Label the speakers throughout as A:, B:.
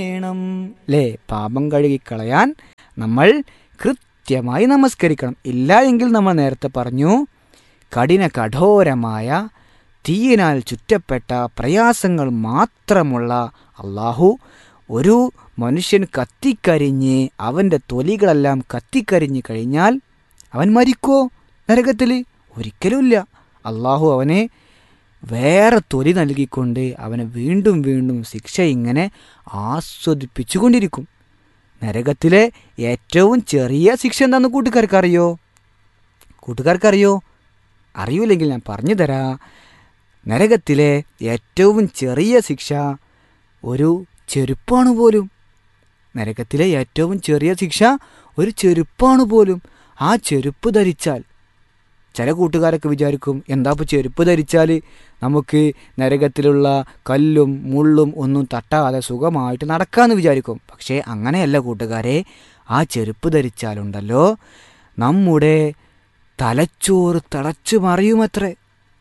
A: വേണം അല്ലേ പാപം കഴുകിക്കളയാൻ നമ്മൾ കൃത്യമായി നമസ്കരിക്കണം ഇല്ല എങ്കിൽ നമ്മൾ നേരത്തെ പറഞ്ഞു കഠിന കഠോരമായ തീയിനാൽ ചുറ്റപ്പെട്ട പ്രയാസങ്ങൾ മാത്രമുള്ള അള്ളാഹു ഒരു മനുഷ്യൻ കത്തിക്കരിഞ്ഞ് അവൻ്റെ തൊലികളെല്ലാം കത്തിക്കരിഞ്ഞ് കഴിഞ്ഞാൽ അവൻ മരിക്കോ നരകത്തിൽ ഒരിക്കലുമില്ല അള്ളാഹു അവനെ വേറെ തൊലി നൽകിക്കൊണ്ട് അവനെ വീണ്ടും വീണ്ടും ശിക്ഷ ഇങ്ങനെ ആസ്വദിപ്പിച്ചുകൊണ്ടിരിക്കും നരകത്തിലെ ഏറ്റവും ചെറിയ ശിക്ഷ എന്താണെന്ന് കൂട്ടുകാർക്ക് അറിയോ കൂട്ടുകാർക്ക് അറിയോ അറിയൂലെങ്കിൽ ഞാൻ പറഞ്ഞു തരാം നരകത്തിലെ ഏറ്റവും ചെറിയ ശിക്ഷ ഒരു ചെരുപ്പാണ് പോലും നരകത്തിലെ ഏറ്റവും ചെറിയ ശിക്ഷ ഒരു ചെരുപ്പാണ് പോലും ആ ചെരുപ്പ് ധരിച്ചാൽ ചില കൂട്ടുകാരൊക്കെ വിചാരിക്കും എന്താ ഇപ്പോൾ ചെരുപ്പ് ധരിച്ചാൽ നമുക്ക് നരകത്തിലുള്ള കല്ലും മുള്ളും ഒന്നും തട്ടാതെ സുഖമായിട്ട് നടക്കാമെന്ന് വിചാരിക്കും പക്ഷേ അങ്ങനെയല്ല കൂട്ടുകാരെ ആ ചെരുപ്പ് ധരിച്ചാലുണ്ടല്ലോ നമ്മുടെ തലച്ചോറ് തിളച്ചു മറിയുമത്രേ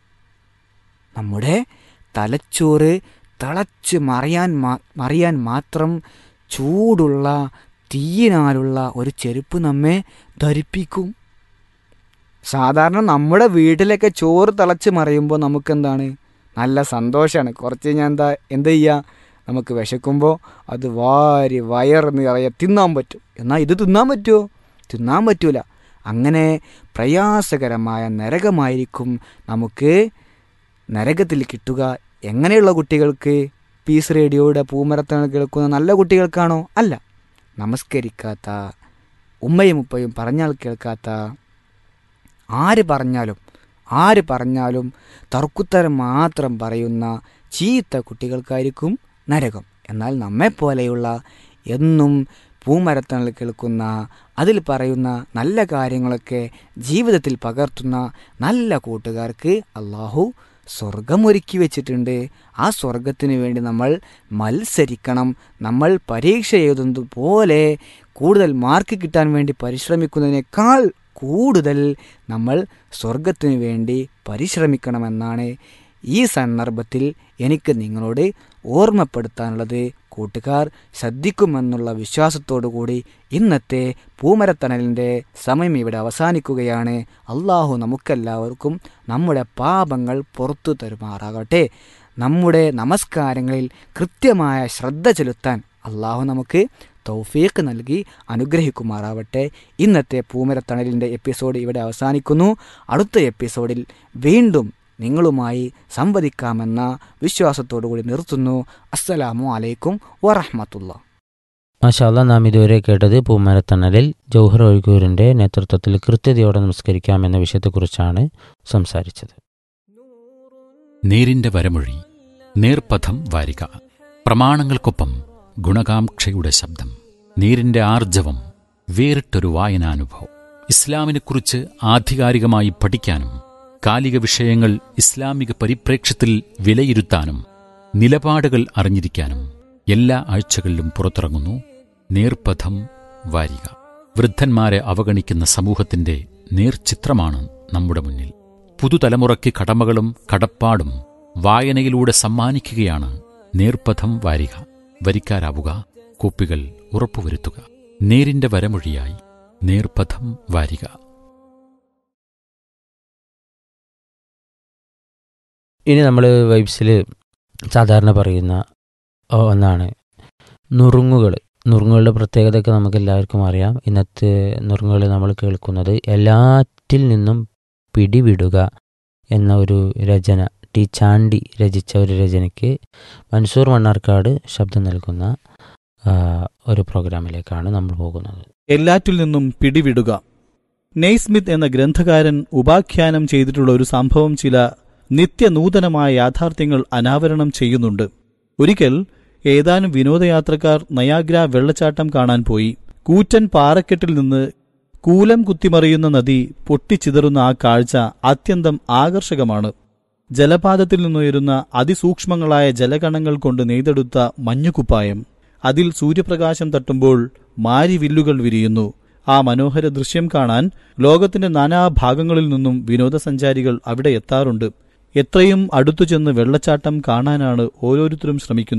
A: നമ്മുടെ തലച്ചോറ് തിളച്ച് മറിയാൻ മാ- മറിയാൻ മാത്രം ചൂടുള്ള തീയിനാലുള്ള ഒരു ചെരുപ്പ് നമ്മെ ധരിപ്പിക്കും സാധാരണ നമ്മുടെ വീട്ടിലൊക്കെ ചോറ് തിളച്ച് മറിയുമ്പോൾ നമുക്കെന്താണ് നല്ല സന്തോഷമാണ് കുറച്ച് ഞാൻ എന്താ എന്ത് ചെയ്യുക നമുക്ക് വിശക്കുമ്പോൾ അത് വാരി വയറ് നിറയെ തിന്നാൻ പറ്റും എന്നാൽ ഇത് തിന്നാൻ പറ്റുമോ തിന്നാൻ പറ്റൂല അങ്ങനെ പ്രയാസകരമായ നരകമായിരിക്കും നമുക്ക് നരകത്തിൽ കിട്ടുക എങ്ങനെയുള്ള കുട്ടികൾക്ക് പീസ് റേഡിയോയുടെ പൂമരത്താണ് കേൾക്കുന്ന നല്ല കുട്ടികൾക്കാണോ അല്ല നമസ്കരിക്കാത്ത ഉമ്മയും ഉപ്പയും പറഞ്ഞാൽ കേൾക്കാത്ത ആര് പറഞ്ഞാലും ആര് പറഞ്ഞാലും തർക്കുത്തരം മാത്രം പറയുന്ന ചീത്ത കുട്ടികൾക്കായിരിക്കും നരകം എന്നാൽ നമ്മെപ്പോലെയുള്ള എന്നും പൂമരത്തണൽ കേൾക്കുന്ന അതിൽ പറയുന്ന നല്ല കാര്യങ്ങളൊക്കെ ജീവിതത്തിൽ പകർത്തുന്ന നല്ല കൂട്ടുകാർക്ക് അള്ളാഹു സ്വർഗം ഒരുക്കി വെച്ചിട്ടുണ്ട് ആ സ്വർഗത്തിന് വേണ്ടി നമ്മൾ മത്സരിക്കണം നമ്മൾ പരീക്ഷ എഴുതുന്നത് പോലെ കൂടുതൽ മാർക്ക് കിട്ടാൻ വേണ്ടി പരിശ്രമിക്കുന്നതിനേക്കാൾ കൂടുതൽ നമ്മൾ സ്വർഗത്തിന് വേണ്ടി പരിശ്രമിക്കണമെന്നാണ് ഈ സന്ദർഭത്തിൽ എനിക്ക് നിങ്ങളോട് ഓർമ്മപ്പെടുത്താനുള്ളത് കൂട്ടുകാർ ശ്രദ്ധിക്കുമെന്നുള്ള വിശ്വാസത്തോടു കൂടി ഇന്നത്തെ പൂമരത്തണലിൻ്റെ സമയം ഇവിടെ അവസാനിക്കുകയാണ് അള്ളാഹു നമുക്കെല്ലാവർക്കും നമ്മുടെ പാപങ്ങൾ പുറത്തു തരുമാറാകട്ടെ നമ്മുടെ നമസ്കാരങ്ങളിൽ കൃത്യമായ ശ്രദ്ധ ചെലുത്താൻ അള്ളാഹു നമുക്ക് തൗഫീഖ് നൽകി അനുഗ്രഹിക്കുമാറാവട്ടെ ഇന്നത്തെ പൂമരത്തണലിൻ്റെ എപ്പിസോഡ് ഇവിടെ അവസാനിക്കുന്നു അടുത്ത എപ്പിസോഡിൽ വീണ്ടും നിങ്ങളുമായി സംവദിക്കാമെന്ന വിശ്വാസത്തോടു കൂടി നിർത്തുന്നു അസ്സലാമു അലൈക്കും വറഹമത്തുള്ള
B: മാഷാല്ല നാം ഇതുവരെ കേട്ടത് പൂമരത്തണലിൽ ജൗഹർ ഒഴുകൂരിൻ്റെ നേതൃത്വത്തിൽ കൃത്യതയോടെ നമസ്കരിക്കാം എന്ന വിഷയത്തെക്കുറിച്ചാണ് സംസാരിച്ചത്
C: നേരിന്റെ വരമൊഴി നേർപഥം വാരിക പ്രമാണങ്ങൾക്കൊപ്പം ഗുണകാംക്ഷയുടെ ശബ്ദം നേരിന്റെ ആർജവം വേറിട്ടൊരു വായനാനുഭവം ഇസ്ലാമിനെക്കുറിച്ച് ആധികാരികമായി പഠിക്കാനും കാലിക വിഷയങ്ങൾ ഇസ്ലാമിക പരിപ്രേക്ഷ്യത്തിൽ വിലയിരുത്താനും നിലപാടുകൾ അറിഞ്ഞിരിക്കാനും എല്ലാ ആഴ്ചകളിലും പുറത്തിറങ്ങുന്നു നേർപഥം വാരിക വൃദ്ധന്മാരെ അവഗണിക്കുന്ന സമൂഹത്തിന്റെ നേർചിത്രമാണ് നമ്മുടെ മുന്നിൽ പുതുതലമുറയ്ക്ക് കടമകളും കടപ്പാടും വായനയിലൂടെ സമ്മാനിക്കുകയാണ് നേർപഥം വാരിക വരിക്കാരാവുക കോപ്പികൾ ഉറപ്പുവരുത്തുക നേരിന്റെ വരമൊഴിയായി നേർപഥം വാരിക
B: ഇനി നമ്മൾ വൈബ്സിൽ സാധാരണ പറയുന്ന ഒ- ഒന്നാണ് നുറുങ്ങുകൾ നുറുങ്ങുകളുടെ പ്രത്യേകതയൊക്കെ നമുക്ക് എല്ലാവർക്കും അറിയാം ഇന്നത്തെ നുറുങ്ങുകൾ നമ്മൾ കേൾക്കുന്നത് എല്ലാറ്റിൽ നിന്നും പിടിവിടുക എന്ന ഒരു രചന ടി ചാണ്ടി രചിച്ച ഒരു രചനയ്ക്ക് മൻസൂർ മണ്ണാർക്കാട് ശബ്ദം നൽകുന്ന ആ, ഒരു പ്രോഗ്രാമിലേക്കാണ് നമ്മൾ പോകുന്നത്
D: എല്ലാറ്റിൽ നിന്നും പിടിവിടുക നെയ്സ്മിത്ത് എന്ന ഗ്രന്ഥകാരൻ ഉപാഖ്യാനം ചെയ്തിട്ടുള്ള ഒരു സംഭവം ചില നിത്യനൂതനമായ യാഥാർത്ഥ്യങ്ങൾ അനാവരണം ചെയ്യുന്നുണ്ട് ഒരിക്കൽ ഏതാനും വിനോദയാത്രക്കാർ നയാഗ്ര വെള്ളച്ചാട്ടം കാണാൻ പോയി കൂറ്റൻ പാറക്കെട്ടിൽ നിന്ന് കൂലം കുത്തിമറിയുന്ന നദി പൊട്ടിച്ചിതറുന്ന ആ കാഴ്ച അത്യന്തം ആകർഷകമാണ് ജലപാതത്തിൽ നിന്നുയരുന്ന അതിസൂക്ഷ്മങ്ങളായ ജലകണങ്ങൾ കൊണ്ട് നെയ്തെടുത്ത മഞ്ഞുകുപ്പായം അതിൽ സൂര്യപ്രകാശം തട്ടുമ്പോൾ മാരിവില്ലുകൾ വിരിയുന്നു ആ മനോഹര ദൃശ്യം കാണാൻ ലോകത്തിന്റെ നാനാഭാഗങ്ങളിൽ നിന്നും വിനോദസഞ്ചാരികൾ അവിടെ എത്താറുണ്ട് എത്രയും അടുത്തു ചെന്ന് വെള്ളച്ചാട്ടം കാണാനാണ് ഓരോരുത്തരും ശ്രമിക്കുന്നത്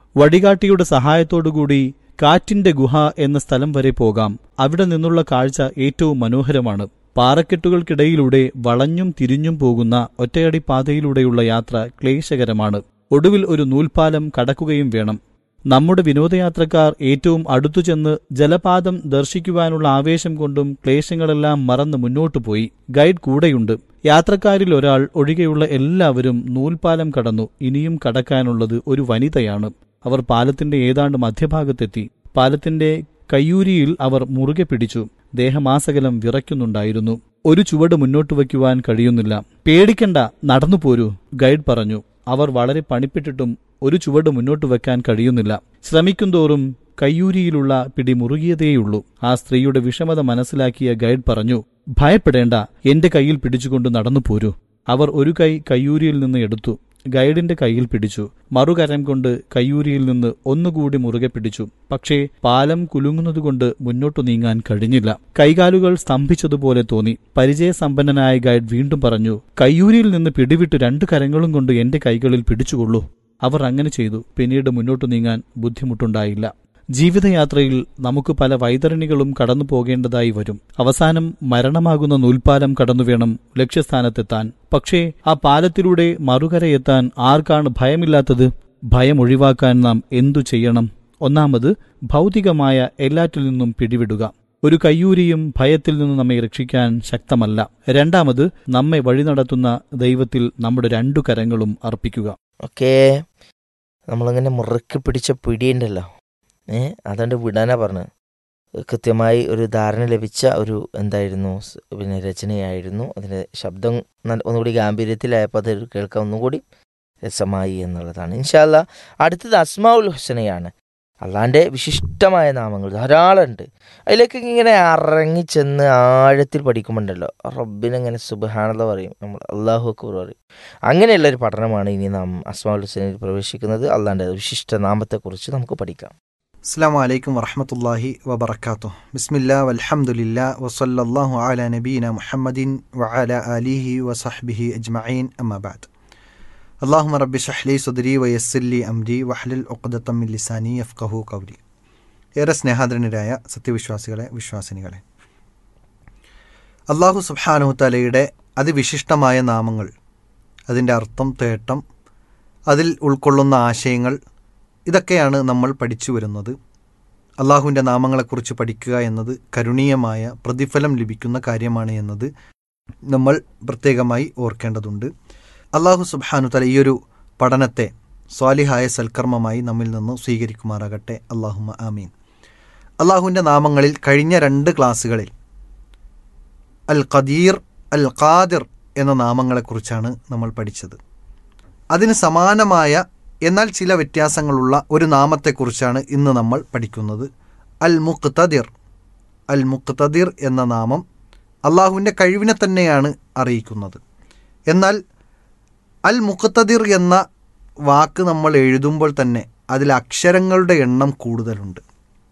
D: വഴികാട്ടിയുടെ സഹായത്തോടുകൂടി കാറ്റിന്റെ ഗുഹ എന്ന സ്ഥലം വരെ പോകാം അവിടെ നിന്നുള്ള കാഴ്ച ഏറ്റവും മനോഹരമാണ് പാറക്കെട്ടുകൾക്കിടയിലൂടെ വളഞ്ഞും തിരിഞ്ഞും പോകുന്ന ഒറ്റയടി പാതയിലൂടെയുള്ള യാത്ര ക്ലേശകരമാണ് ഒടുവിൽ ഒരു നൂൽപാലം കടക്കുകയും വേണം നമ്മുടെ വിനോദയാത്രക്കാർ ഏറ്റവും അടുത്തു ചെന്ന് ജലപാതം ദർശിക്കുവാനുള്ള ആവേശം കൊണ്ടും ക്ലേശങ്ങളെല്ലാം മറന്ന് മുന്നോട്ടു പോയി ഗൈഡ് കൂടെയുണ്ട് യാത്രക്കാരിൽ ഒരാൾ ഒഴികെയുള്ള എല്ലാവരും നൂൽപാലം കടന്നു ഇനിയും കടക്കാനുള്ളത് ഒരു വനിതയാണ് അവർ പാലത്തിന്റെ ഏതാണ്ട് മധ്യഭാഗത്തെത്തി പാലത്തിന്റെ കയ്യൂരിയിൽ അവർ മുറുകെ പിടിച്ചു ദേഹമാസകലം വിറയ്ക്കുന്നുണ്ടായിരുന്നു ഒരു ചുവട് മുന്നോട്ട് വയ്ക്കുവാൻ കഴിയുന്നില്ല പേടിക്കണ്ട നടന്നു പോരൂ ഗൈഡ് പറഞ്ഞു അവർ വളരെ പണിപ്പെട്ടിട്ടും ഒരു ചുവട് മുന്നോട്ട് വെക്കാൻ കഴിയുന്നില്ല ശ്രമിക്കുന്തോറും കയ്യൂരിയിലുള്ള പിടി മുറുകിയതേയുള്ളൂ ആ സ്ത്രീയുടെ വിഷമത മനസ്സിലാക്കിയ ഗൈഡ് പറഞ്ഞു ഭയപ്പെടേണ്ട എന്റെ കയ്യിൽ പിടിച്ചുകൊണ്ട് നടന്നു പോരൂ അവർ ഒരു കൈ കയ്യൂരിയിൽ നിന്ന് എടുത്തു ഗൈഡിന്റെ കയ്യിൽ പിടിച്ചു മറുകരം കൊണ്ട് കയ്യൂരിയിൽ നിന്ന് ഒന്നുകൂടി മുറുകെ പിടിച്ചു പക്ഷേ പാലം കുലുങ്ങുന്നതുകൊണ്ട് മുന്നോട്ടു നീങ്ങാൻ കഴിഞ്ഞില്ല കൈകാലുകൾ സ്തംഭിച്ചതുപോലെ തോന്നി പരിചയസമ്പന്നനായ ഗൈഡ് വീണ്ടും പറഞ്ഞു കയ്യൂരിയിൽ നിന്ന് പിടിവിട്ട് രണ്ടു കരങ്ങളും കൊണ്ട് എന്റെ കൈകളിൽ പിടിച്ചുകൊള്ളൂ അവർ അങ്ങനെ ചെയ്തു പിന്നീട് മുന്നോട്ടു നീങ്ങാൻ ബുദ്ധിമുട്ടുണ്ടായില്ല ജീവിതയാത്രയിൽ നമുക്ക് പല വൈതരണികളും കടന്നു പോകേണ്ടതായി വരും അവസാനം മരണമാകുന്ന നൂൽപാലം കടന്നുവേണം ലക്ഷ്യസ്ഥാനത്തെത്താൻ പക്ഷേ ആ പാലത്തിലൂടെ മറുകരയെത്താൻ ആർക്കാണ് ഭയമില്ലാത്തത് ഭയം ഒഴിവാക്കാൻ നാം എന്തു ചെയ്യണം ഒന്നാമത് ഭൗതികമായ എല്ലാറ്റിൽ നിന്നും പിടിവിടുക ഒരു കയ്യൂരിയും ഭയത്തിൽ നിന്ന് നമ്മെ രക്ഷിക്കാൻ ശക്തമല്ല രണ്ടാമത് നമ്മെ വഴി നടത്തുന്ന ദൈവത്തിൽ നമ്മുടെ രണ്ടു കരങ്ങളും അർപ്പിക്കുക
E: ഓക്കേ നമ്മളിങ്ങനെ മുറുക്കി പിടിച്ച പിടിയുണ്ടല്ലോ ഏ അതുകൊണ്ട് വിടാനാ പറഞ്ഞത് കൃത്യമായി ഒരു ധാരണ ലഭിച്ച ഒരു എന്തായിരുന്നു സ് പിന്നെ രചനയായിരുന്നു അതിൻ്റെ ശബ്ദം നല്ല ഒന്നുകൂടി ഗാംഭീര്യത്തിലായപ്പോൾ അത് കേൾക്കാൻ ഒന്നുകൂടി രസമായി എന്നുള്ളതാണ് ഇൻഷാല്ല അടുത്തത് അസ്മാഉൽ ഹുസനയാണ് അള്ളാൻ്റെ വിശിഷ്ടമായ നാമങ്ങൾ ധാരാളമുണ്ട് അതിലേക്ക് ഇങ്ങനെ ഇറങ്ങിച്ചെന്ന് ആഴത്തിൽ പഠിക്കുമ്പോണ്ടല്ലോ റബ്ബിനെ ഇങ്ങനെ സുബഹാനത പറയും നമ്മൾ അള്ളാഹു അക്ബർ പറയും അങ്ങനെയുള്ള ഒരു പഠനമാണ് ഇനി നാം അസ്മാഉൽ ഹുസനയിൽ പ്രവേശിക്കുന്നത് അള്ളാൻ്റെ വിശിഷ്ട നാമത്തെക്കുറിച്ച് നമുക്ക് പഠിക്കാം
F: അസ്സാം വലൈക്കും വറഹമത്തല്ലാഹി വബർക്കാത്തു ബിസ്മില്ലാ വൽഹംദുലില്ലാ വസല്ലല്ലാഹു അല നബീന മുഹമ്മദിൻ വഅല ആലിഹി വസഹ്ബിഹി അജ്മഈൻ അമ്മാബാദ് അള്ളാഹുമ റബ്ബി ഷഹ്ലി സുദരി വയസ്സില്ലി അംരി വഹ്ലിൽ ഉഖ്ദത്തം മിൻ ലിസാനി യഫ്ഖഹു കൗലി ഏറെ സ്നേഹാദരനരായ സത്യവിശ്വാസികളെ വിശ്വാസിനികളെ അള്ളാഹു സുബ്ഹാനഹു തലയുടെ അതിവിശിഷ്ടമായ നാമങ്ങൾ അതിൻ്റെ അർത്ഥം തേട്ടം അതിൽ ഉൾക്കൊള്ളുന്ന ആശയങ്ങൾ ഇതൊക്കെയാണ് നമ്മൾ പഠിച്ചു വരുന്നത് അള്ളാഹുവിൻ്റെ നാമങ്ങളെക്കുറിച്ച് പഠിക്കുക എന്നത് കരുണീയമായ പ്രതിഫലം ലഭിക്കുന്ന കാര്യമാണ് എന്നത് നമ്മൾ പ്രത്യേകമായി ഓർക്കേണ്ടതുണ്ട് അള്ളാഹു സുബ്ഹാനു തല ഈയൊരു പഠനത്തെ സ്വാലിഹായ സൽക്കർമ്മമായി നമ്മിൽ നിന്ന് സ്വീകരിക്കുമാറാകട്ടെ അള്ളാഹുമ ആമീൻ അള്ളാഹുവിൻ്റെ നാമങ്ങളിൽ കഴിഞ്ഞ രണ്ട് ക്ലാസ്സുകളിൽ അൽ ഖദീർ അൽ ഖാദിർ എന്ന നാമങ്ങളെക്കുറിച്ചാണ് നമ്മൾ പഠിച്ചത് അതിന് സമാനമായ എന്നാൽ ചില വ്യത്യാസങ്ങളുള്ള ഒരു നാമത്തെക്കുറിച്ചാണ് ഇന്ന് നമ്മൾ പഠിക്കുന്നത് അൽ മുഖ്തദിർ അൽ മുഖ്തദിർ എന്ന നാമം അള്ളാഹുവിൻ്റെ കഴിവിനെ തന്നെയാണ് അറിയിക്കുന്നത് എന്നാൽ അൽ മുഖ്തദിർ എന്ന വാക്ക് നമ്മൾ എഴുതുമ്പോൾ തന്നെ അതിൽ അക്ഷരങ്ങളുടെ എണ്ണം കൂടുതലുണ്ട്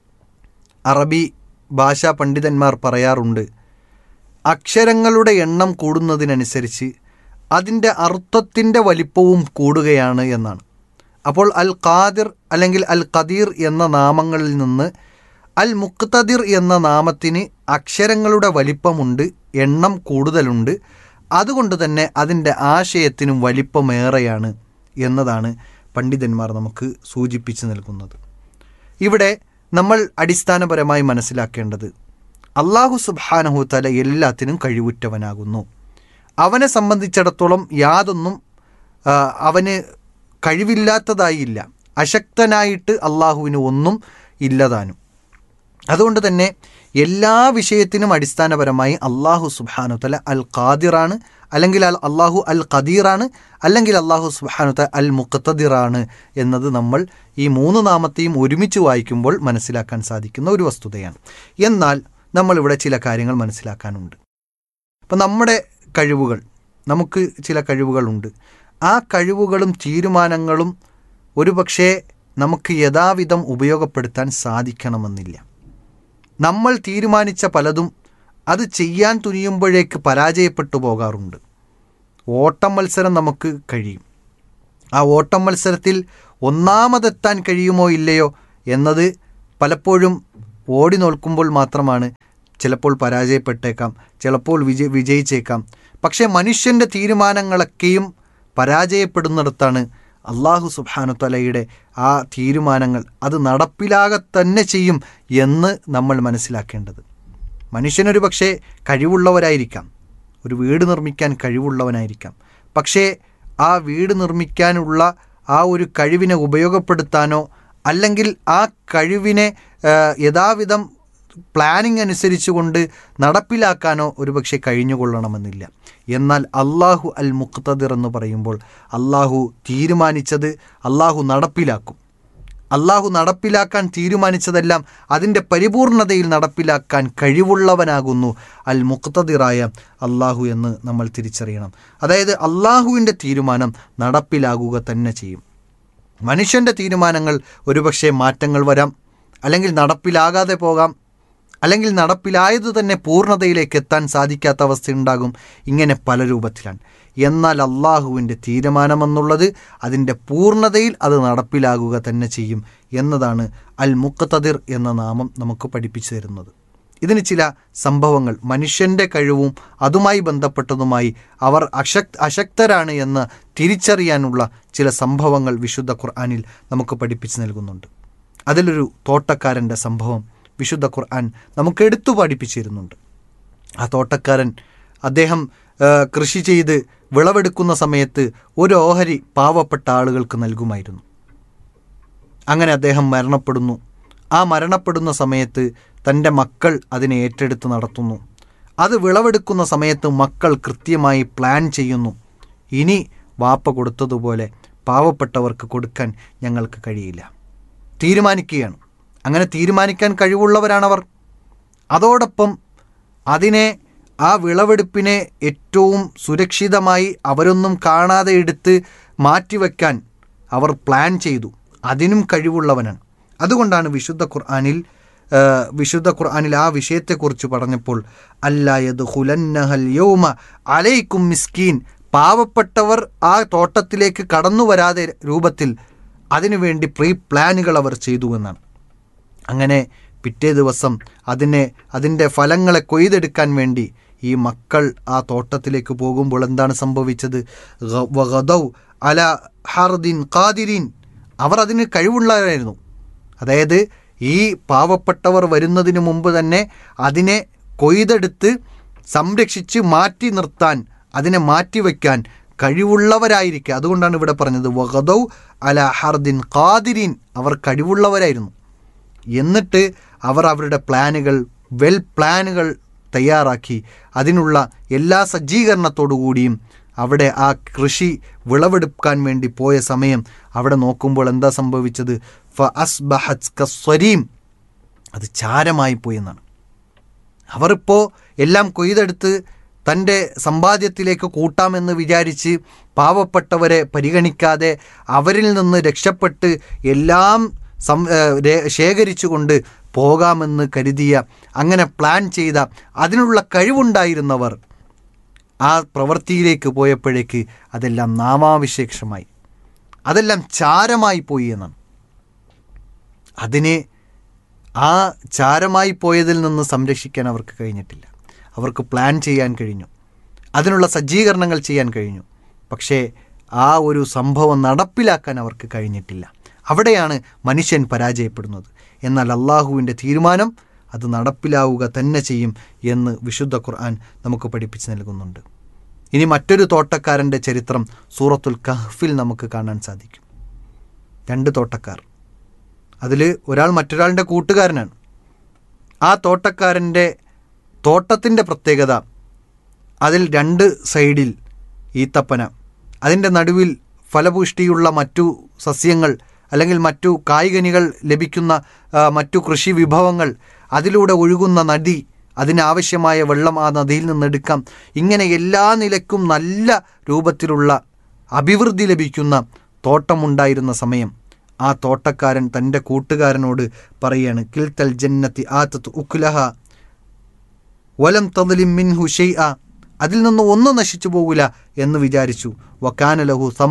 F: അറബി ഭാഷാ പണ്ഡിതന്മാർ പറയാറുണ്ട് അക്ഷരങ്ങളുടെ എണ്ണം കൂടുന്നതിനനുസരിച്ച് അതിൻ്റെ അർത്ഥത്തിൻ്റെ വലിപ്പവും കൂടുകയാണ് എന്നാണ് അപ്പോൾ അൽ ഖാദിർ അല്ലെങ്കിൽ അൽ ഖദീർ എന്ന നാമങ്ങളിൽ നിന്ന് അൽ മുക്തദിർ എന്ന നാമത്തിന് അക്ഷരങ്ങളുടെ വലിപ്പമുണ്ട് എണ്ണം കൂടുതലുണ്ട് അതുകൊണ്ട് തന്നെ അതിൻ്റെ ആശയത്തിനും വലിപ്പമേറെയാണ് എന്നതാണ് പണ്ഡിതന്മാർ നമുക്ക് സൂചിപ്പിച്ച് നൽകുന്നത് ഇവിടെ നമ്മൾ അടിസ്ഥാനപരമായി മനസ്സിലാക്കേണ്ടത് അള്ളാഹു സുബാനഹു തല എല്ലാത്തിനും കഴിവുറ്റവനാകുന്നു അവനെ സംബന്ധിച്ചിടത്തോളം യാതൊന്നും ആ, അവന് കഴിവില്ലാത്തതായില്ല അശക്തനായിട്ട് അള്ളാഹുവിന് ഒന്നും ഇല്ലതാനും അതുകൊണ്ട് തന്നെ എല്ലാ വിഷയത്തിനും അടിസ്ഥാനപരമായി അള്ളാഹു സുബാനു തല അൽ ഖാദിറാണ് അല്ലെങ്കിൽ അൽ അള്ളാഹു അൽ ഖദീറാണ് അല്ലെങ്കിൽ അള്ളാഹു സുബാനു തല അൽ മുഖത്തദിറാണ് എന്നത് നമ്മൾ ഈ മൂന്ന് നാമത്തെയും ഒരുമിച്ച് വായിക്കുമ്പോൾ മനസ്സിലാക്കാൻ സാധിക്കുന്ന ഒരു വസ്തുതയാണ് എന്നാൽ നമ്മളിവിടെ ചില കാര്യങ്ങൾ മനസ്സിലാക്കാനുണ്ട് അപ്പം നമ്മുടെ കഴിവുകൾ നമുക്ക് ചില കഴിവുകളുണ്ട് ആ കഴിവുകളും തീരുമാനങ്ങളും ഒരുപക്ഷേ നമുക്ക് യഥാവിധം ഉപയോഗപ്പെടുത്താൻ സാധിക്കണമെന്നില്ല നമ്മൾ തീരുമാനിച്ച പലതും അത് ചെയ്യാൻ തുനിയുമ്പോഴേക്ക് പരാജയപ്പെട്ടു പോകാറുണ്ട് ഓട്ടം മത്സരം നമുക്ക് കഴിയും ആ ഓട്ടം മത്സരത്തിൽ ഒന്നാമതെത്താൻ കഴിയുമോ ഇല്ലയോ എന്നത് പലപ്പോഴും ഓടി നോക്കുമ്പോൾ മാത്രമാണ് ചിലപ്പോൾ പരാജയപ്പെട്ടേക്കാം ചിലപ്പോൾ വിജയ വിജയിച്ചേക്കാം പക്ഷേ മനുഷ്യൻ്റെ തീരുമാനങ്ങളൊക്കെയും പരാജയപ്പെടുന്നിടത്താണ് അള്ളാഹു സുബാനുത്തലയുടെ ആ തീരുമാനങ്ങൾ അത് നടപ്പിലാകെ തന്നെ ചെയ്യും എന്ന് നമ്മൾ മനസ്സിലാക്കേണ്ടത് മനുഷ്യനൊരു പക്ഷേ കഴിവുള്ളവരായിരിക്കാം ഒരു വീട് നിർമ്മിക്കാൻ കഴിവുള്ളവനായിരിക്കാം പക്ഷേ ആ വീട് നിർമ്മിക്കാനുള്ള ആ ഒരു കഴിവിനെ ഉപയോഗപ്പെടുത്താനോ അല്ലെങ്കിൽ ആ കഴിവിനെ ആ, യഥാവിധം പ്ലാനിങ് അനുസരിച്ചുകൊണ്ട് നടപ്പിലാക്കാനോ ഒരുപക്ഷെ കഴിഞ്ഞുകൊള്ളണമെന്നില്ല എന്നാൽ അള്ളാഹു അൽ മുക്തദിർ എന്ന് പറയുമ്പോൾ അള്ളാഹു തീരുമാനിച്ചത് അള്ളാഹു നടപ്പിലാക്കും അള്ളാഹു നടപ്പിലാക്കാൻ തീരുമാനിച്ചതെല്ലാം അതിൻ്റെ പരിപൂർണതയിൽ നടപ്പിലാക്കാൻ കഴിവുള്ളവനാകുന്നു അൽ മുക്തദിറായ അള്ളാഹു എന്ന് നമ്മൾ തിരിച്ചറിയണം അതായത് അള്ളാഹുവിൻ്റെ തീരുമാനം നടപ്പിലാകുക തന്നെ ചെയ്യും മനുഷ്യൻ്റെ തീരുമാനങ്ങൾ ഒരുപക്ഷെ മാറ്റങ്ങൾ വരാം അല്ലെങ്കിൽ നടപ്പിലാകാതെ പോകാം അല്ലെങ്കിൽ നടപ്പിലായത് തന്നെ പൂർണ്ണതയിലേക്ക് എത്താൻ സാധിക്കാത്ത അവസ്ഥയുണ്ടാകും ഇങ്ങനെ പല രൂപത്തിലാണ് എന്നാൽ അള്ളാഹുവിൻ്റെ തീരുമാനമെന്നുള്ളത് അതിൻ്റെ പൂർണ്ണതയിൽ അത് നടപ്പിലാകുക തന്നെ ചെയ്യും എന്നതാണ് അൽ മുക്കത്തതിർ എന്ന നാമം നമുക്ക് പഠിപ്പിച്ചു തരുന്നത് ഇതിന് ചില സംഭവങ്ങൾ മനുഷ്യൻ്റെ കഴിവും അതുമായി ബന്ധപ്പെട്ടതുമായി അവർ അശക് അശക്തരാണ് എന്ന് തിരിച്ചറിയാനുള്ള ചില സംഭവങ്ങൾ വിശുദ്ധ ഖുർആാനിൽ നമുക്ക് പഠിപ്പിച്ചു നൽകുന്നുണ്ട് അതിലൊരു തോട്ടക്കാരൻ്റെ സംഭവം വിശുദ്ധ ഖുർആൻ നമുക്ക് എടുത്തു പഠിപ്പിച്ചിരുന്നുണ്ട് ആ തോട്ടക്കാരൻ അദ്ദേഹം ആ, കൃഷി ചെയ്ത് വിളവെടുക്കുന്ന സമയത്ത് ഒരു ഓഹരി പാവപ്പെട്ട ആളുകൾക്ക് നൽകുമായിരുന്നു അങ്ങനെ അദ്ദേഹം മരണപ്പെടുന്നു ആ മരണപ്പെടുന്ന സമയത്ത് തൻ്റെ മക്കൾ അതിനെ ഏറ്റെടുത്ത് നടത്തുന്നു അത് വിളവെടുക്കുന്ന സമയത്ത് മക്കൾ കൃത്യമായി പ്ലാൻ ചെയ്യുന്നു ഇനി വാപ്പ കൊടുത്തതുപോലെ പാവപ്പെട്ടവർക്ക് കൊടുക്കാൻ ഞങ്ങൾക്ക് കഴിയില്ല തീരുമാനിക്കുകയാണ് അങ്ങനെ തീരുമാനിക്കാൻ കഴിവുള്ളവരാണവർ അതോടൊപ്പം അതിനെ ആ വിളവെടുപ്പിനെ ഏറ്റവും സുരക്ഷിതമായി അവരൊന്നും കാണാതെ എടുത്ത് മാറ്റിവെക്കാൻ അവർ പ്ലാൻ ചെയ്തു അതിനും കഴിവുള്ളവനാണ് അതുകൊണ്ടാണ് വിശുദ്ധ ഖുർആാനിൽ ആ, വിശുദ്ധ ഖുർആാനിൽ ആ വിഷയത്തെക്കുറിച്ച് പറഞ്ഞപ്പോൾ അല്ലായത് ഹുലന്നഹൽ യൗമ അലൈക്കും മിസ്കീൻ പാവപ്പെട്ടവർ ആ തോട്ടത്തിലേക്ക് കടന്നു വരാതെ രൂപത്തിൽ അതിനുവേണ്ടി പ്രീ പ്ലാനുകൾ അവർ ചെയ്തു എന്നാണ് അങ്ങനെ പിറ്റേ ദിവസം അതിനെ അതിൻ്റെ ഫലങ്ങളെ കൊയ്തെടുക്കാൻ വേണ്ടി ഈ മക്കൾ ആ തോട്ടത്തിലേക്ക് പോകുമ്പോൾ എന്താണ് സംഭവിച്ചത് ഗ- വഗദൗ അല ഹർദിൻ ഖാദിരീൻ അവർ അതിന് കഴിവുള്ളവരായിരുന്നു അതായത് ഈ പാവപ്പെട്ടവർ വരുന്നതിന് മുമ്പ് തന്നെ അതിനെ കൊയ്തെടുത്ത് സംരക്ഷിച്ച് മാറ്റി നിർത്താൻ അതിനെ മാറ്റിവെക്കാൻ കഴിവുള്ളവരായിരിക്കുക അതുകൊണ്ടാണ് ഇവിടെ പറഞ്ഞത് വഗദൗ അല ഹർദിൻ ഖാദിരീൻ അവർ കഴിവുള്ളവരായിരുന്നു എന്നിട്ട് അവർ അവരുടെ പ്ലാനുകൾ വെൽ പ്ലാനുകൾ തയ്യാറാക്കി അതിനുള്ള എല്ലാ സജ്ജീകരണത്തോടു കൂടിയും അവിടെ ആ കൃഷി വിളവെടുക്കാൻ വേണ്ടി പോയ സമയം അവിടെ നോക്കുമ്പോൾ എന്താ സംഭവിച്ചത് ഫ അസ്ബഹത് കസ്വരീം അത് ചാരമായി പോയി എന്നാണ് അവരിപ്പോൾ എല്ലാം കൊയ്തെടുത്ത് തൻ്റെ സമ്പാദ്യത്തിലേക്ക് കൂട്ടാമെന്ന് വിചാരിച്ച് പാവപ്പെട്ടവരെ പരിഗണിക്കാതെ അവരിൽ നിന്ന് രക്ഷപ്പെട്ട് എല്ലാം സം ഏഹ് രേ- ശേഖരിച്ചുകൊണ്ട് പോകാമെന്ന് കരുതിയ അങ്ങനെ പ്ലാൻ ചെയ്ത അതിനുള്ള കഴിവുണ്ടായിരുന്നവർ ആ പ്രവൃത്തിയിലേക്ക് പോയപ്പോഴേക്ക് അതെല്ലാം നാമാവിശേഷമായി അതെല്ലാം ചാരമായി പോയി എന്നാണ് അതിനെ ആ ചാരമായി പോയതിൽ നിന്ന് സംരക്ഷിക്കാൻ അവർക്ക് കഴിഞ്ഞിട്ടില്ല അവർക്ക് പ്ലാൻ ചെയ്യാൻ കഴിഞ്ഞു അതിനുള്ള സജ്ജീകരണങ്ങൾ ചെയ്യാൻ കഴിഞ്ഞു പക്ഷേ ആ ഒരു സംഭവം നടപ്പിലാക്കാൻ അവർക്ക് കഴിഞ്ഞിട്ടില്ല അവിടെയാണ് മനുഷ്യൻ പരാജയപ്പെടുന്നത് എന്നാൽ അള്ളാഹുവിൻ്റെ തീരുമാനം അത് നടപ്പിലാവുക തന്നെ ചെയ്യും എന്ന് വിശുദ്ധ ഖുർആൻ നമുക്ക് പഠിപ്പിച്ച് നൽകുന്നുണ്ട് ഇനി മറ്റൊരു തോട്ടക്കാരൻ്റെ ചരിത്രം സൂറത്തുൽ കഹ്ഫിൽ നമുക്ക് കാണാൻ സാധിക്കും രണ്ട് തോട്ടക്കാർ അതിൽ ഒരാൾ മറ്റൊരാളുടെ കൂട്ടുകാരനാണ് ആ തോട്ടക്കാരൻ്റെ തോട്ടത്തിൻ്റെ പ്രത്യേകത അതിൽ രണ്ട് സൈഡിൽ ഈത്തപ്പന അതിൻ്റെ നടുവിൽ ഫലപുഷ്ടിയുള്ള മറ്റു സസ്യങ്ങൾ അല്ലെങ്കിൽ മറ്റു കായ്കനികൾ ലഭിക്കുന്ന ആ, മറ്റു കൃഷി വിഭവങ്ങൾ അതിലൂടെ ഒഴുകുന്ന നദി അതിനാവശ്യമായ വെള്ളം ആ നദിയിൽ നിന്നെടുക്കാം ഇങ്ങനെ എല്ലാ നിലക്കും നല്ല രൂപത്തിലുള്ള അഭിവൃദ്ധി ലഭിക്കുന്ന തോട്ടമുണ്ടായിരുന്ന സമയം ആ തോട്ടക്കാരൻ തൻ്റെ കൂട്ടുകാരനോട് പറയാണ് കിൽത്തൽ ജന്നത്തി ആത്തത്ത് ഉക്കുലഹ വലം തദലിം മിൻഹു ഷെയ്അ അതിൽ നിന്ന് ഒന്നും നശിച്ചു പോകില്ല എന്ന് വിചാരിച്ചു വക്കാന ലഹു സമർ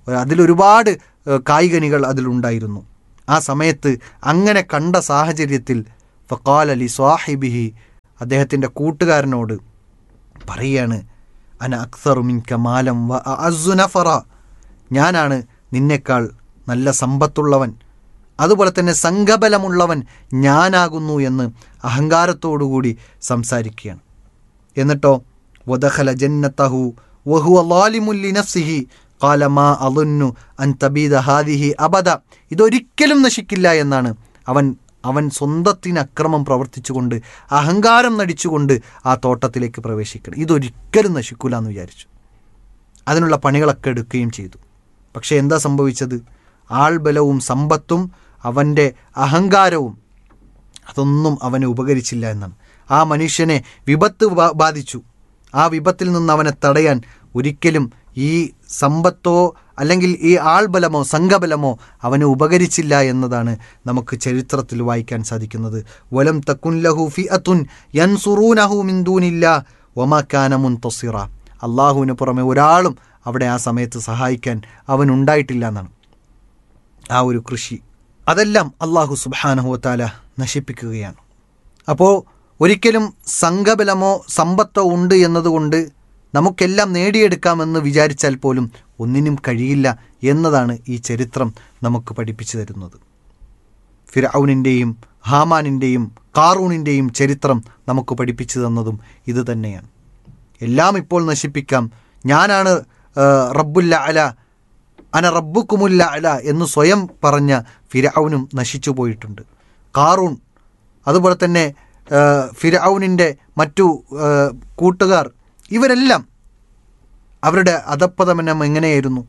F: അതിലൊരുപാട് ഏഹ്, കായികനികൾ അതിലുണ്ടായിരുന്നു ആ സമയത്ത് അങ്ങനെ കണ്ട സാഹചര്യത്തിൽ ഫക്കാൽ അലി സ്വാഹിബിഹി അദ്ദേഹത്തിൻ്റെ കൂട്ടുകാരനോട് പറയാണ് അന അക്സറു മിൻക മാലം വ അഅസ്സു നഫറ ഞാനാണ് നിന്നേക്കാൾ നല്ല സമ്പത്തുള്ളവൻ അതുപോലെ തന്നെ സംഘബലമുള്ളവൻ ഞാനാകുന്നു എന്ന് അഹങ്കാരത്തോടുകൂടി സംസാരിക്കുകയാണ് എന്നിട്ടോ വദഖല ജന്നത്തഹു വഹുവ ലാലിമുല്ലി നഫ്സിഹി ഖാല മാ അളുന്നു അൻ തബീദ ഹാദിഹി അബദ ഇതൊരിക്കലും നശിക്കില്ല എന്നാണ് അവൻ അവൻ സ്വന്തത്തിന് അക്രമം പ്രവർത്തിച്ചുകൊണ്ട് അഹങ്കാരം നടിച്ചുകൊണ്ട് ആ തോട്ടത്തിലേക്ക് പ്രവേശിക്കണം ഇതൊരിക്കലും നശിക്കില്ല എന്ന് വിചാരിച്ചു അതിനുള്ള പണികളൊക്കെ എടുക്കുകയും ചെയ്തു പക്ഷേ എന്താ സംഭവിച്ചത് ആൾബലവും സമ്പത്തും അവൻ്റെ അഹങ്കാരവും അതൊന്നും അവനെ ഉപകരിച്ചില്ല എന്നാണ് ആ മനുഷ്യനെ വിപത്ത് ബാ- ബാധിച്ചു ആ വിപത്തിൽ നിന്ന് അവനെ തടയാൻ ഒരിക്കലും ഈ സമ്പത്തോ അല്ലെങ്കിൽ ഈ ആൾബലമോ സംഘബലമോ അവന് ഉപകരിച്ചില്ല എന്നതാണ് നമുക്ക് ചരിത്രത്തിൽ വായിക്കാൻ സാധിക്കുന്നത് വലം തക്കുൻ ലഹു ഫി അതുൻ യൻസുറൂനഹു മിന്ദൂനില്ല ഒമാക്കാന മുൻ തൊസിറ അള്ളാഹുവിന് പുറമെ ഒരാളും അവിടെ ആ സമയത്ത് സഹായിക്കാൻ അവനുണ്ടായിട്ടില്ല എന്നാണ് ആ ഒരു കൃഷി അതെല്ലാം അള്ളാഹു സുബാനഹുവത്താല നശിപ്പിക്കുകയാണ് അപ്പോൾ ഒരിക്കലും സംഘബലമോ സമ്പത്തോ ഉണ്ട് എന്നതുകൊണ്ട് നമുക്കെല്ലാം നേടിയെടുക്കാമെന്ന് വിചാരിച്ചാൽ പോലും ഒന്നിനും കഴിയില്ല എന്നതാണ് ഈ ചരിത്രം നമുക്ക് പഠിപ്പിച്ചു തരുന്നത് ഫിറൌനിൻ്റെയും ഹാമാനിൻ്റെയും കാറൂണിൻ്റെയും ചരിത്രം നമുക്ക് പഠിപ്പിച്ചു തന്നതും ഇത് തന്നെയാണ് എല്ലാം ഇപ്പോൾ നശിപ്പിക്കാം ഞാനാണ് ആ, റബ്ബുല്ല അല അന റബ്ബുക്കുമുല്ല അല എന്ന് സ്വയം പറഞ്ഞ ഫിരൌനും നശിച്ചു പോയിട്ടുണ്ട് കാറൂൺ അതുപോലെ തന്നെ ആ, ഫിരൌനിൻ്റെ മറ്റു ആ, കൂട്ടുകാർ ഇവരെല്ലാം അവരുടെ അധപ്പതമനം എങ്ങനെയായിരുന്നു